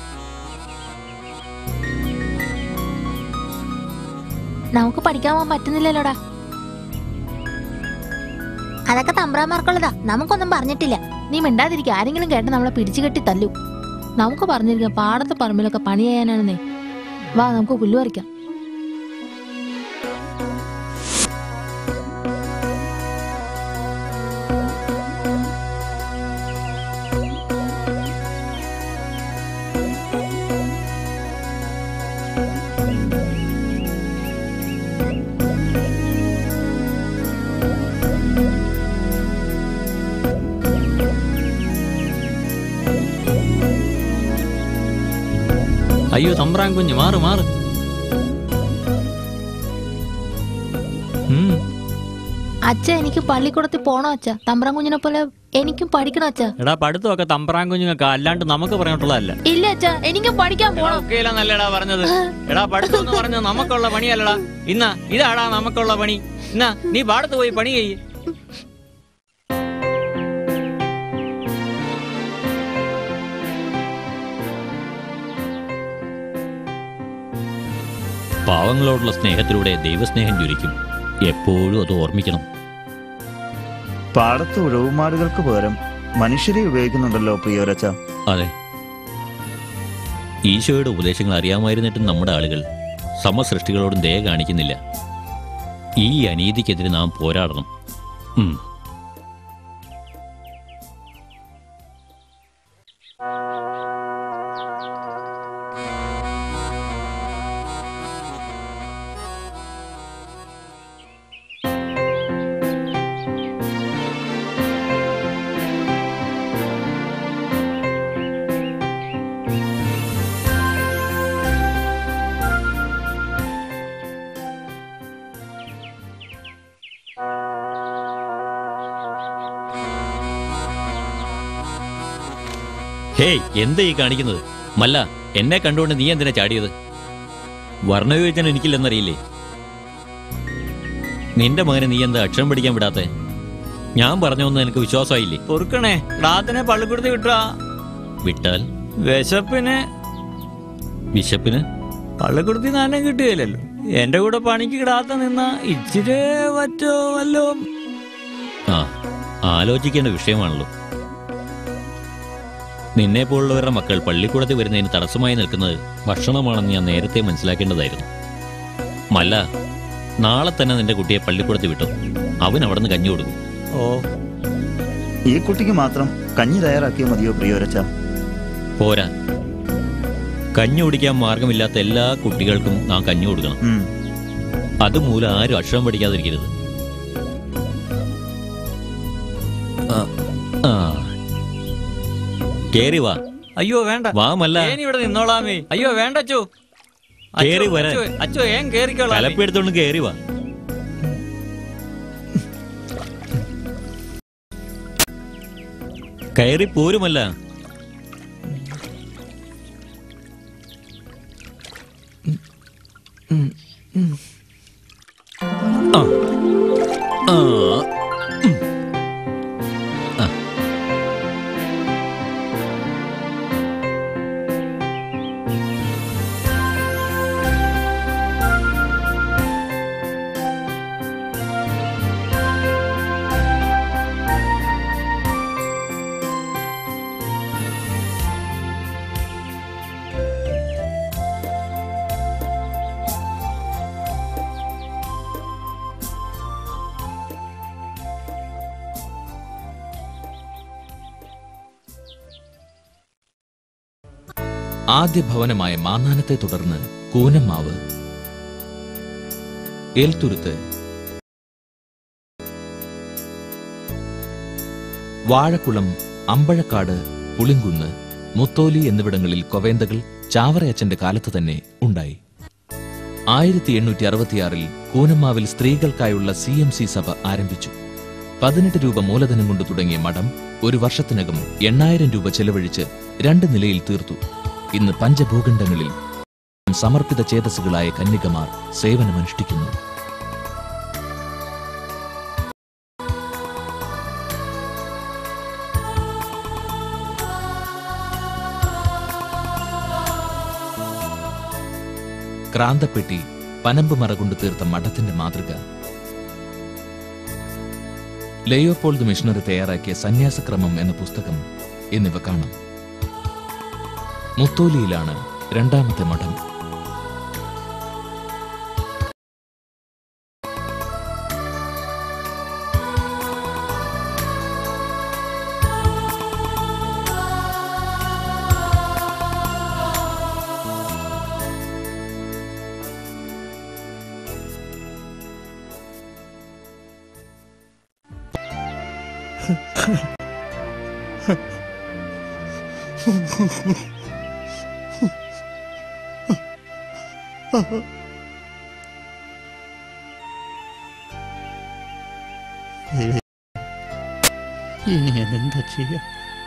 നമുക്ക് പഠിക്കാൻ പോകാൻ പറ്റുന്നില്ലല്ലോടാ അതൊക്കെ തമ്പ്രാമാർക്കുള്ളതാ നമുക്കൊന്നും പറഞ്ഞിട്ടില്ല നീ മിണ്ടാതിരിക്കുക ആരെങ്കിലും കേട്ട് നമ്മളെ പിടിച്ചു കെട്ടി തല്ലു നമുക്ക് പറഞ്ഞിരിക്കാം പാടത്തെ പറമ്പിലൊക്കെ പണി ചെയ്യാനാണെന്നേ വാ നമുക്ക് പുല്ലു പറിക്കാം അയ്യോ തമ്പ്രാൻ കുഞ്ഞ് മാറ് മാറ് ഉം. അച്ഛ എനിക്ക് പള്ളിക്കൂടത്തിൽ പോണോ അച്ഛ തമ്പ്രാൻ കുഞ്ഞിനെ പോലെ എനിക്കും പഠിക്കണം അച്ഛ എടാ പഠിത്തമൊക്കെ തമ്പ്രാൻ കുഞ്ഞുങ്ങൾക്ക് അല്ലാണ്ട് നമുക്ക് പറഞ്ഞിട്ടുള്ളതല്ല ഇല്ല അച്ഛ എനിക്കും പഠിക്കാൻ പോണം ഒക്കെയില്ല നല്ലടാ പറഞ്ഞത് എടാ പഠിത്തം എന്ന് പറഞ്ഞത് നമുക്കുള്ള പണിയല്ലടാ ഇന്നാ ഇതാടാ നമുക്കുള്ള പണി ഇന്നാ നീ പാടത്ത് പോയി പണി ചെയ്യ് പാവങ്ങളോടുള്ള സ്നേഹത്തിലൂടെ ദൈവസ്നേഹം ജ്വലിക്കും എപ്പോഴും അത് ഓർമ്മിക്കണം പാടത്ത് ഉഴവുമാടുകൾക്ക് പകരം മനുഷ്യരെ ഉപയോഗിക്കുന്നുണ്ടല്ലോ പ്രിയോരച്ച അതെ ഈശോയുടെ ഉപദേശങ്ങൾ അറിയാമായിരുന്നിട്ടും നമ്മുടെ ആളുകൾ സമസൃഷ്ടികളോടും ദയ കാണിക്കുന്നില്ല ഈ അനീതിക്കെതിരെ നാം പോരാടണം ഉം. ഹേയ് എന്താ ഈ കാണിക്കുന്നത് മല്ല എന്നെ കണ്ടുകൊണ്ട് നീ എന്തിനാ ചാടിയത് വർണ്ണവിവേചനം എനിക്കില്ലെന്നറിയില്ലേ നിന്റെ മകനെ നീ എന്താ അക്ഷരം പഠിക്കാൻ വിടാത്തെ ഞാൻ പറഞ്ഞൊന്നും എനിക്ക് വിശ്വാസമായില്ലേ പൊറുക്കണേ പ്രാർത്ഥന പള്ളിക്കൂടത്ത് വിട്ടാ വിട്ടാൽ വിശപ്പിന് വിശപ്പിന് പള്ളിക്കൂടത്തിൽ നാനം കിട്ടുകയില്ലല്ലോ എന്റെ കൂടെ പണിക്ക് കിടാത്ത നിന്ന ഇച്ചിരി മറ്റോ വല്ലോ ആ ആലോചിക്കേണ്ട വിഷയമാണല്ലോ നിന്നെ പോലുള്ളവരുടെ മക്കൾ പള്ളിക്കൂടത്തിൽ വരുന്നതിന് തടസ്സമായി നിൽക്കുന്നത് ഭക്ഷണമാണെന്ന് ഞാൻ നേരത്തെ മനസ്സിലാക്കേണ്ടതായിരുന്നു മല്ല നാളെ തന്നെ നിന്റെ കുട്ടിയെ പള്ളിക്കൂടത്തിൽ വിട്ടു അവൻ അവിടെ നിന്ന് കഞ്ഞി കൊടുക്കും ഓ ഈ കുട്ടിക്ക് മാത്രം കഞ്ഞി തയ്യാറാക്കിയാൽ മതിയോ പ്രിയോരച്ച പോരാ കഞ്ഞി കുടിക്കാൻ മാർഗമില്ലാത്ത എല്ലാ കുട്ടികൾക്കും നാം കഞ്ഞി കൊടുക്കണം ഉം. അതുമൂലം ആരും അക്ഷരം പഠിക്കാതിരിക്കരുത് ആ, ആ. കേറി വാ അയ്യോ വേണ്ട വാ മല്ല ഏൻ ഇവിടെ നിന്നോളാമേ അയ്യോ വേണ്ട അച്ചോ കേറി വരാൻ അച്ചോ, അച്ചോ ഏൻ കേറിക്കോളാം കലപ്പെടുത്തോണ്ട് കേറി വാ കയറി പോരുമല്ല ആ. ആ. ഉം. ആ. ആദ്യ ഭവനമായ മാന്നാനത്തെ തുടർന്ന് കൂനമ്മാവ് ഏൽത്തുരുത്ത് വാഴക്കുളം അമ്പഴക്കാട് പുളിങ്കുന്ന് മുത്തോലി എന്നിവിടങ്ങളിൽ കൊവേന്തകൾ ചാവറയച്ചന്റെ കാലത്ത് തന്നെ ഉണ്ടായി ആയിരത്തി എണ്ണൂറ്റി അറുപത്തിയാറിൽ കൂനമ്മാവിൽ സ്ത്രീകൾക്കായുള്ള സി എം സി സഭ ആരംഭിച്ചു പതിനെട്ട് രൂപ മൂലധനം കൊണ്ട് തുടങ്ങിയ മഠം ഒരു വർഷത്തിനകം എണ്ണായിരം രൂപ ചെലവഴിച്ച് രണ്ട് നിലയിൽ തീർത്തു ഇന്ന് പഞ്ചഭൂഖണ്ഡങ്ങളിൽ സമർപ്പിത ചേതസ്സുകളായ കന്യകമാർ സേവനമനുഷ്ഠിക്കുന്നു ക്രാന്തപ്പെട്ടി പനമ്പ് മറ കൊണ്ട് തീർത്ത മഠത്തിന്റെ മാതൃക ലയോപോൾഡ് മിഷണറി തയ്യാറാക്കിയ സന്യാസക്രമം എന്ന പുസ്തകം എന്നിവ കാണാം മുത്തോലിയിലാണ് രണ്ടാമത്തെ മഠം ഇനി ഞാൻ എന്താ ചെയ്യാ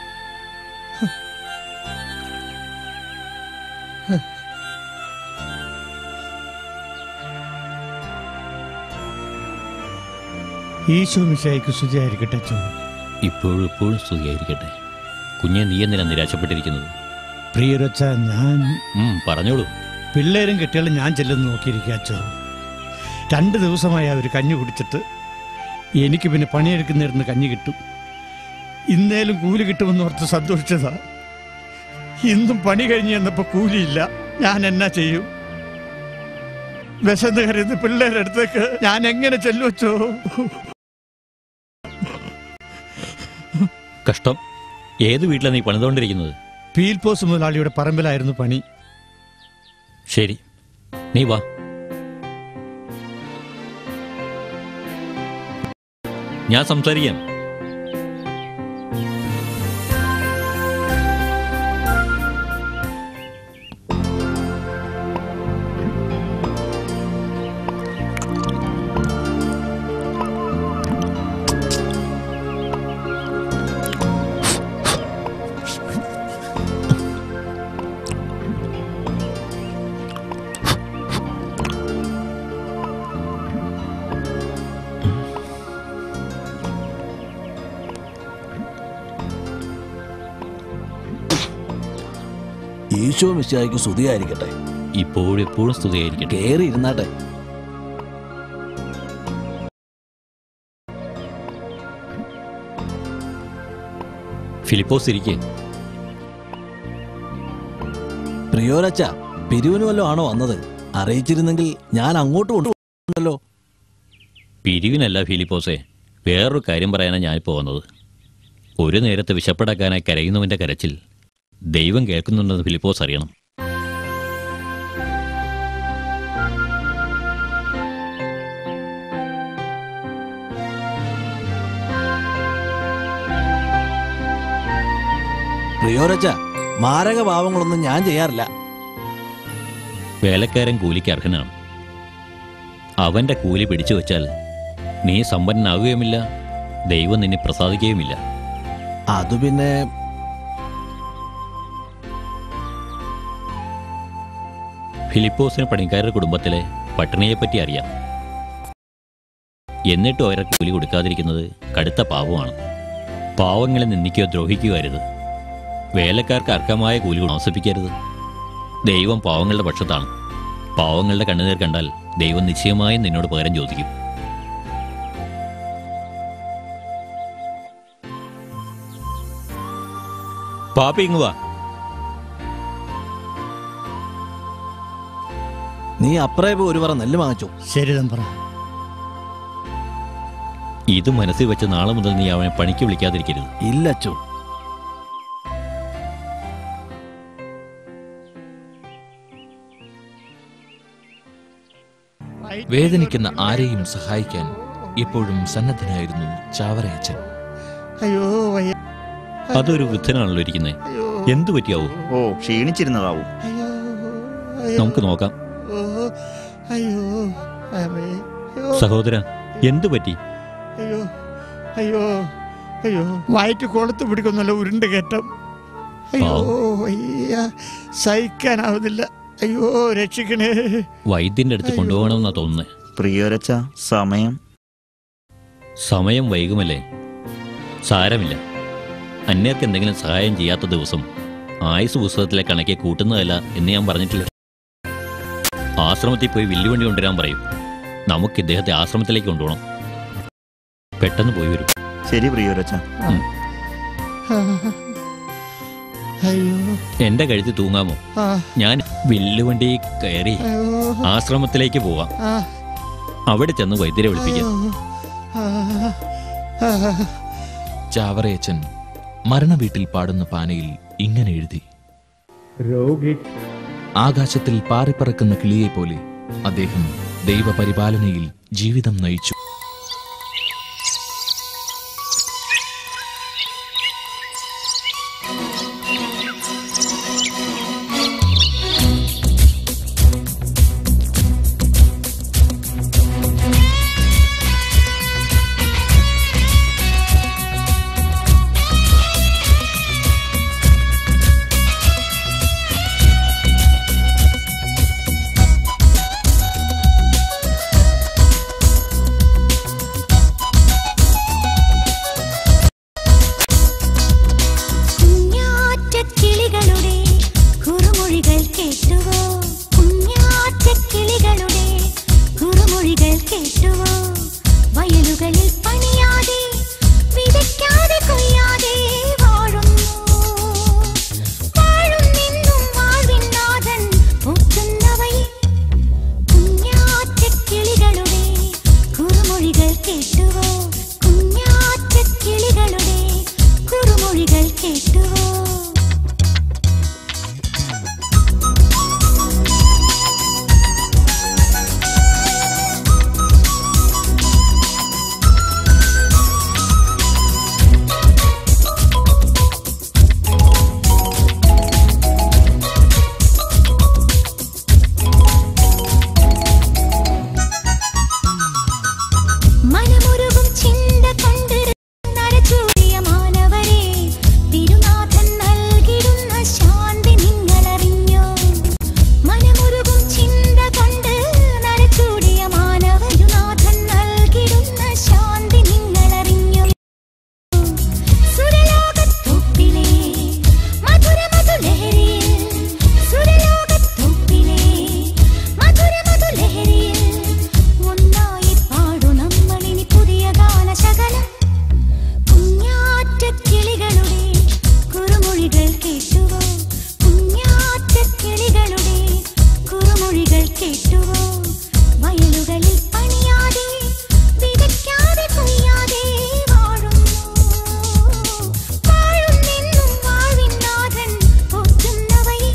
ഈശോ മിശായിക്ക് ശുചിയായിരിക്കട്ടെ അച്ഛൻ ഇപ്പോഴും ഇപ്പോഴും സ്തുതിയായിരിക്കട്ടെ കുഞ്ഞെ നീ എന്തിനാ നിരാശപ്പെട്ടിരിക്കുന്നത് പ്രിയരച്ച ഞാൻ ഉം, പറഞ്ഞോളൂ പിള്ളേരും കെട്ടിയാലും ഞാൻ ചെല്ലുന്നു നോക്കിയിരിക്കുക അച്ഛോ രണ്ട് ദിവസമായി അവർ കഞ്ഞി കുടിച്ചിട്ട് എനിക്ക് പിന്നെ പണിയെടുക്കുന്നിരുന്ന് കഞ്ഞി കിട്ടും ഇന്നേലും കൂലി കിട്ടുമെന്ന് ഓർത്ത് സന്തോഷിച്ചതാ ഇന്നും പണി കഴിഞ്ഞ് ചെന്നപ്പോ കൂലിയില്ല ഞാൻ എന്നാ ചെയ്യും വിശന്ന് കരുത് പിള്ളേരുടെ അടുത്തേക്ക് ഞാൻ എങ്ങനെ ചെല്ലുവച്ചോ കഷ്ടം ഏത് വീട്ടിലാണ് നീ പണിതുകൊണ്ടിരിക്കുന്നത് പീൽപോസ് മുതലാളിയുടെ പറമ്പിലായിരുന്നു പണി ശരി നീ വാ ഞാൻ സംസാരിക്കാം ഈശോ മിശിഹായ്ക്ക് സ്തുതിയായിരിക്കട്ടെ ഇപ്പോഴും എപ്പോഴും സ്തുതിയായിരിക്കട്ടെ കേറി ഇരുന്നാട്ടെ ഫിലിപ്പോസ് ഇരിക്കേ പ്രിയോരച്ച പിരിവിന് വല്ലതും ആണോ വന്നത് അറിയിച്ചിരുന്നെങ്കിൽ ഞാൻ അങ്ങോട്ട് കൊണ്ടുപോകണ്ടല്ലോ പിരിവിനല്ല ഫിലിപ്പോസേ വേറൊരു കാര്യം പറയാനാണ് ഞാനിപ്പോൾ വന്നത് ഒരു നേരത്തെ വിശപ്പടക്കാനായി കരയുന്നവന്റെ കരച്ചിൽ ദൈവം കേൾക്കുന്നുണ്ടെന്ന് ഫിലിപ്പോസ് അറിയണം പ്രിയോരച്ച മാരക പാവങ്ങളൊന്നും ഞാൻ ചെയ്യാറില്ല വേലക്കാരൻ കൂലിക്ക് അർഹനാണ് അവന്റെ കൂലി പിടിച്ചു വച്ചാൽ നീ സമ്പന്നനാകുകയുമില്ല ദൈവം നിന്നെ പ്രസാദിക്കുകയുമില്ല അത് പിന്നെ ഫിലിപ്പോസിന് പണിക്കാരുടെ കുടുംബത്തിലെ പട്ടിണിയെപ്പറ്റി അറിയാം എന്നിട്ടും അവരെ കൂലി കൊടുക്കാതിരിക്കുന്നത് കടുത്ത പാവമാണ് പാവങ്ങളെ നിന്ദിക്കുകയോ ദ്രോഹിക്കുകയോ അരുത് വേലക്കാർക്ക് അർഹമായ കൂലി താമസിപ്പിക്കരുത് ദൈവം പാവങ്ങളുടെ പക്ഷത്താണ് പാവങ്ങളുടെ കണ്ണുനീർ കണ്ടാൽ ദൈവം നിശ്ചയമായും നിന്നോട് പകരം ചോദിക്കും പാപ്പി ഇങ്ങ് വാ നീ അപ്പറേ പോയി ഒരു പറ നെല്ല് വാങ്ങിച്ചോ ശരി തമ്പ്ര ഇത് മനസ്സിൽ വെച്ച് നാളെ മുതൽ നീ അവനെ പണിക്ക് വിളിക്കാതിരിക്കരുത് ഇല്ലച്ചോ വേദനിക്കുന്ന ആരെയും സഹായിക്കാൻ ഇപ്പോഴും സന്നദ്ധനായിരുന്നു ചാവറയച്ചൻ അയ്യോ വയ്യ അതൊരു വൃദ്ധനാണല്ലോ ഇരിക്കുന്നത് എന്തു പറ്റിയാവും ഓ ക്ഷീണിച്ചിരുന്നതാവും നമുക്ക് നോക്കാം ഓ, അയ്യോ അമ്മേ അയ്യോ സഹോദര എന്തു പറ്റി അയ്യോ അയ്യോ അയ്യോ വയറ്റ് കൊളുത്ത് പിടിക്കുന്നല്ല ഉരുണ്ട് കയറ്റം അയ്യോ അയ്യ സഹിക്കാനാവുന്നില്ല അയ്യോ രക്ഷിക്കണേ വൈദ്യന്റെ അടുത്ത് കൊണ്ടുപോകണമെന്നാ തോന്നുന്നത് പ്രിയോരച്ച സമയം സമയം വൈകുമല്ലേ സാരമില്ല അന്യർക്ക് എന്തെങ്കിലും സഹായം ചെയ്യാത്ത ദിവസം ആയുസ് പുസ്തകത്തിലെ കണക്കെ കൂട്ടുന്നതല്ല എന്ന് ഞാൻ പറഞ്ഞിട്ടില്ല ആശ്രമത്തിൽ പോയി വില്ലുവണ്ടി കൊണ്ടുവരാൻ പറയും നമുക്ക് ഇദ്ദേഹത്തെ ആശ്രമത്തിലേക്ക് കൊണ്ടുപോകണം പെട്ടെന്ന് പോയി വരും ശരി പ്രിയോരച്ച അയ്യോ എന്റെ കഴുത്തിൽ തൂങ്ങാമോ ആ ഞാൻ വില്ലുവണ്ടി കയറി അയ്യോ ആശ്രമത്തിലേക്ക് പോവാം ആ അവിടെ ചെന്ന് വൈദ്യരെ വിളിപ്പിക്കാം ആ, ആ, ചാവറയച്ചൻ മരണവീട്ടിൽ പാടുന്ന പാനയിൽ ഇങ്ങനെ എഴുതി രോഗി ആകാശത്തിൽ പാറിപ്പറക്കുന്ന കിളിയെ പോലെ അദ്ദേഹം ദൈവപരിപാലനയിൽ ജീവിതം നയിച്ചു കുഞ്ഞാറ്റക്കിളികളുടെ കുറുമൊഴികൾ കേട്ടുവോ കുഞ്ഞാറ്റക്കിളികളുടെ കുറുമൊഴികൾ കേട്ടുവോ വയലുകളിൽ പണിയാതെ വിതയ്ക്കാതെ കൊയ്യാതെ വാഴുന്നു വാഴുന്നെന്നും വാഴ്വിൻ നാഥൻ പോറ്റുന്നവയെ കുഞ്ഞാറ്റക്കിളികളുടെ കുറുമൊഴികൾ കേട്ടുവോ കുഞ്ഞാറ്റക്കിളികളുടെ കുറുമൊഴികൾ കേട്ടുവോ മനമുരുകും ചിന്ത കൊണ്ട് നടച്ചൂടിയ മാനവരെ തിരുനാഥൻ നൽകിടുന്ന ശാന്തി നിങ്ങളറിഞ്ഞോ മനമുരുകും ചിന്ത കൊണ്ട് നടച്ചൂടിയ മാനവരുനാഥൻ നൽകിടുന്ന ശാന്തി നിങ്ങളറിഞ്ഞോ സുരലോകത്തൊപ്പിലെ മധുര മധുലഹരിയിൽ സുരലോകത്തൊപ്പിലെ മധുര മധുലഹരിയിൽ ഒന്നായി പാടു നമ്മളിനി പുതിയ ഗാനശകലം കുഞ്ഞാറ്റക്കിളികളുടെ കുറുമൊഴികൾ കേട്ടുവോ കുഞ്ഞാറ്റക്കിളികളുടെ കുറുമൊഴികൾ കേട്ടുവോ വയലുകളിൽ പണിയാതെ വിതയ്ക്കാതെ കൊയ്യാതെ വാഴുന്നു വാഴുന്നെന്നും വാഴ്വിൻ നാഥൻ പോറ്റുന്നവയെ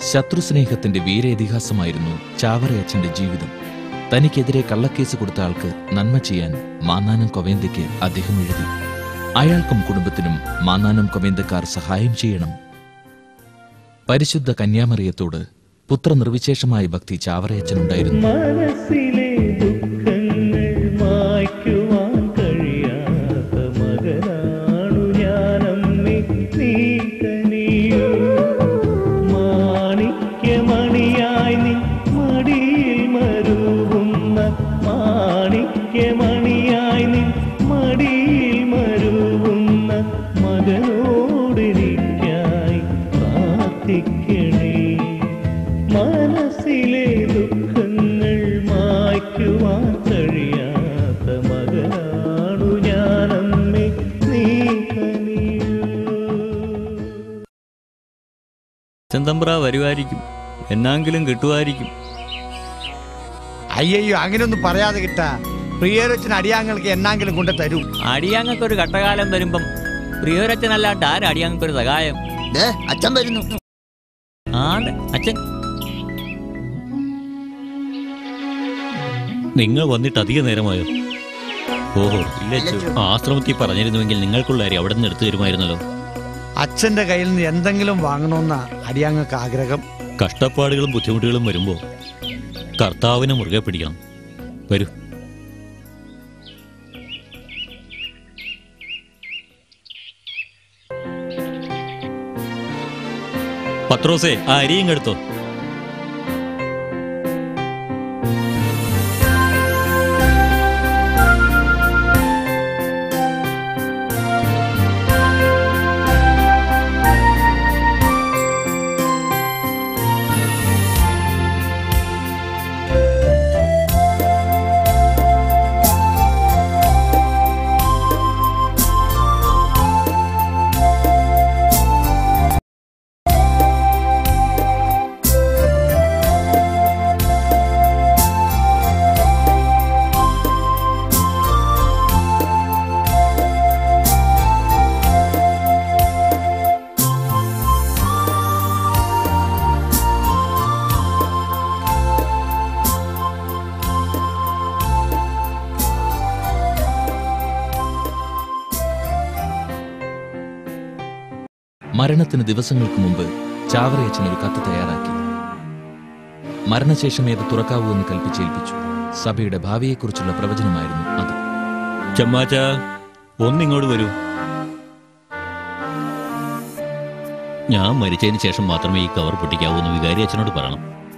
ശത്രുസ്നേഹത്തിന്റെ വീരേതിഹാസമായിരുന്നു ചാവറയച്ചന്റെ ജീവിതം തനിക്കെതിരെ കള്ളക്കേസ് കൊടുത്ത ആൾക്ക് നന്മ ചെയ്യാൻ മാന്നാനം കൊവേന്തയ്ക്ക് അദ്ദേഹം എഴുതി അയാൾക്കും കുടുംബത്തിനും മാന്നാനം കൊവേന്തക്കാർ സഹായം ചെയ്യണം പരിശുദ്ധ കന്യാമറിയത്തോട് പുത്രനിർവിശേഷമായ ഭക്തി ചാവറയച്ചനുണ്ടായിരുന്നു മനസ്സിലെ ദുഃഖങ്ങൾ മായ്ക്കുവാൻ കഴിയാത്ത മകനാണു ഞാനമ്മേ നീ കനിയൂ മാണിക്യമണിയായി നീ മടിയിൽ മരുവുന്ന മാണിക്യമണിയായി നീ മടിയിൽ മരുവുന്ന മകനോടെനിക്കായി പ്രാർത്ഥിക്കണേ മനസ്സിലെ ദുഃഖങ്ങൾ മായ്ക്കുവാൻ കഴിയാത്ത മകനാണു ഞാനമ്മേ നീ കനിയൂ ചെന്തമ്പ്ര വരുമായിരിക്കും എന്നാങ്കിലും കിട്ടുമായിരിക്കും അയ്യയ്യോ അങ്ങനെയൊന്നും പറയാതെ കിട്ടാ പ്രിയരച്ചൻ അടിയാങ്ങൾക്ക് എന്നാങ്കിലും കൊണ്ട് തരും അടിയാങ്ങൾക്ക് ഒരു കട്ടകാലം വരുമ്പം പ്രിയോരച്ചനല്ലാണ്ട് ആരും അടിയാങ്ങൾക്ക് ഒരു സഹായം അച്ഛൻ വരുന്നു ആണ്ട് അച്ഛൻ നിങ്ങൾ വന്നിട്ട് അധിക നേരമായോ ഓഹോ ഇല്ല അച്ചു. ആശ്രമത്തിൽ പറഞ്ഞിരുന്നുവെങ്കിൽ നിങ്ങൾക്കുള്ള അരി അവിടെ നിന്ന് എടുത്തു തരുമായിരുന്നല്ലോ അച്ഛന്റെ കയ്യിൽ നിന്ന് എന്തെങ്കിലും വാങ്ങണമെന്ന അടിയാങ്ങൾക്ക് ആഗ്രഹം കഷ്ടപ്പാടുകളും ബുദ്ധിമുട്ടുകളും വരുമ്പോൾ കർത്താവിനെ മുറുകെ പിടിക്കണം വരൂ പത്രോസേ ആ അരിയും എടുത്തോ മരണത്തിന് ദിവസങ്ങൾക്ക് മുമ്പ് ചാവറയച്ചൻ ഒരു കത്ത് തയ്യാറാക്കി മരണശേഷം ഏത് തുറക്കാവൂ എന്ന് കൽപ്പിച്ചേൽപ്പിച്ചു സഭയുടെ ഭാവിയെക്കുറിച്ചുള്ള പ്രവചനമായിരുന്നു അത് ചമ്മാച്ച ഒന്നിങ്ങോട്ട് വരൂ ഞാൻ മരിച്ചതിന് ശേഷം മാത്രമേ ഈ കവർ പൊട്ടിക്കാവൂ എന്ന് വികാരി അച്ഛനോട് പറയണം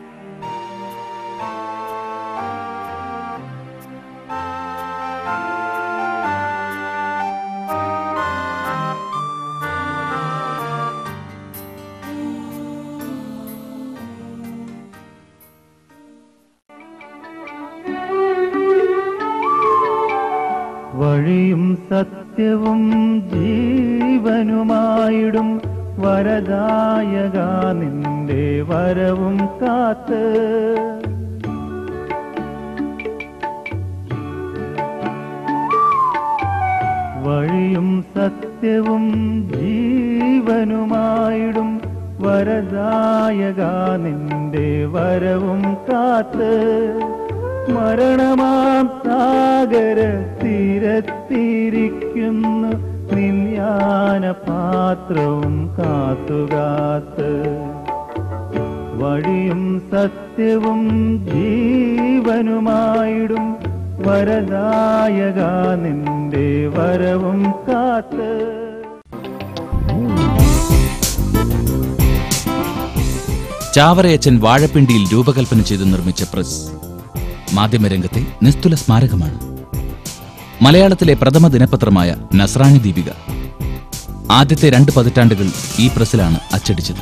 വഴിയും സത്യവും ജീവനുമായിടും വരദായക നിന്റെ വരവും കാത്ത് വഴിയും സത്യവും ജീവനുമായിടും വരദായക നിന്റെ വരവും കാത്ത് മരണമാം സാഗര തീരത്തിരിക്കുന്നു നിന്യാന പാത്രവും കാത്തുകാത്ത് വഴിയും സത്യവും ജീവനുമായിടും വരദായക നിന്റെ വരവും കാത്ത് ചാവറയച്ചൻ വാഴപ്പിണ്ടിയിൽ രൂപകൽപ്പന ചെയ്ത് നിർമ്മിച്ച പ്രസ് മാധ്യമരംഗത്തെ നിസ്തുല സ്മാരകമാണ് മലയാളത്തിലെ പ്രഥമ ദിനപത്രമായ നസ്രാണി ദീപിക ആദ്യത്തെ രണ്ട് പതിറ്റാണ്ടുകൾ ഈ പ്രസ്സിലാണ് അച്ചടിച്ചത്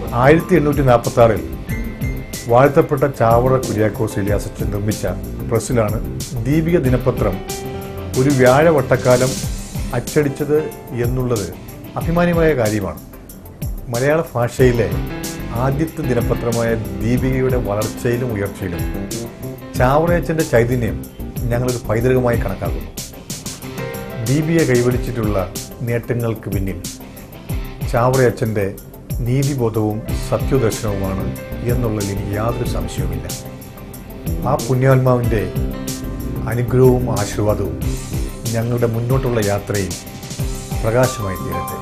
ആയിരത്തി എണ്ണൂറ്റി നാൽപ്പത്തി ആറിൽ വാഴ്ത്തപ്പെട്ട ചാവറ കുര്യാക്കോസ് ഇലിയാസച്ചൻ നിർമ്മിച്ച പ്രസ്സിലാണ് ദീപിക ദിനപത്രം ഒരു വ്യാഴവട്ടക്കാലം അച്ചടിച്ചത് എന്നുള്ളത് അഭിമാന്യമായ കാര്യമാണ് മലയാള ഭാഷയിലെ ആദ്യത്തെ ദിനപത്രമായ ദീപികയുടെ വളർച്ചയിലും ഉയർച്ചയിലും ചാവറയച്ചൻ്റെ ചൈതന്യം ഞങ്ങളൊരു പൈതൃകമായി കണക്കാക്കുന്നു ദീപിക കൈവരിച്ചിട്ടുള്ള നേട്ടങ്ങൾക്ക് പിന്നിൽ ചാവറയച്ചൻ്റെ നീതിബോധവും സത്യദർശനവുമാണ് എന്നുള്ളതിൽ എനിക്ക് യാതൊരു സംശയവുമില്ല ആ പുണ്യാത്മാവിൻ്റെ അനുഗ്രഹവും ആശീർവാദവും ഞങ്ങളുടെ മുന്നോട്ടുള്ള യാത്രയിൽ പ്രകാശമായി തീരട്ടെ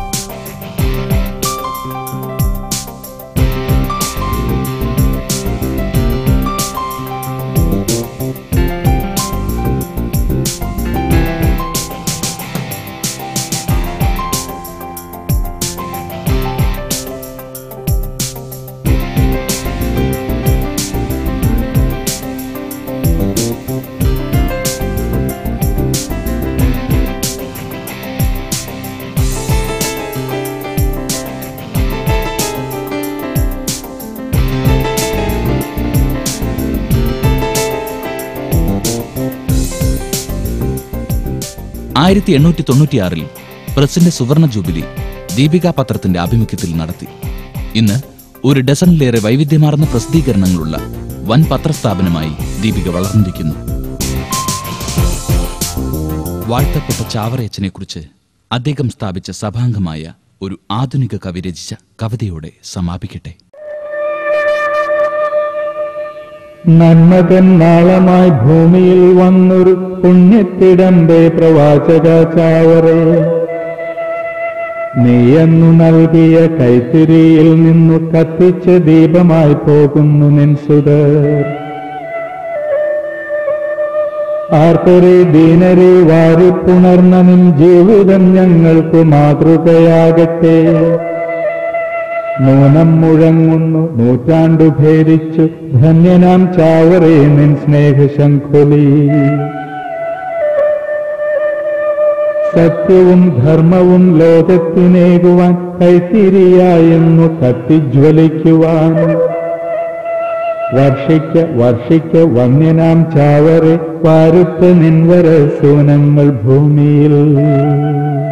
ആയിരത്തി എണ്ണൂറ്റി തൊണ്ണൂറ്റിയാറിൽ പ്രസിന്റെ സുവർണ ജൂബിലി ദീപിക പത്രത്തിന്റെ ആഭിമുഖ്യത്തിൽ നടത്തി ഇന്ന് ഒരു ഡസനിലേറെ വൈവിധ്യമാർന്ന പ്രസിദ്ധീകരണങ്ങളുള്ള വൻ പത്രസ്ഥാപനമായി ദീപിക വളർന്നിരിക്കുന്നു വാഴ്ത്തപ്പെട്ട ചാവറയച്ചനെക്കുറിച്ച് അദ്ദേഹം സ്ഥാപിച്ച സഭാംഗമായ ഒരു ആധുനിക കവി രചിച്ച കവിതയോടെ സമാപിക്കട്ടെ നന്മകൻ നാളമായി ഭൂമിയിൽ വന്നൊരു പുണ്യത്തിടമ്പേ പ്രവാചക ചാവറേ നീയെന്നു നൽകിയ കൈത്തിരിയിൽ നിന്നു കത്തിച്ച ദീപമായി പോകുന്നു നിൻ സുതർ ആർക്കൊരു ദീനരെ വാരിപ്പുണർന്ന നിൻ ജീവിതം ഞങ്ങൾക്ക് മാതൃകയാകട്ടെ നൂനം മുഴങ്ങുന്നു നൂറ്റാണ്ടു ഭേദിച്ചു ധന്യനാം ചാവറേ നിൻ സ്നേഹശംഖുലി സത്യവും ധർമ്മവും ലോകത്തിനേകുവാൻ കൈത്തിരിയായെന്നു കത്തിജ്വലിക്കുവാൻ വർഷിക്ക വർഷിക്ക വന്യനാം ചാവറെ വാരുത്ത നിൻവര സൂനങ്ങൾ ഭൂമിയിൽ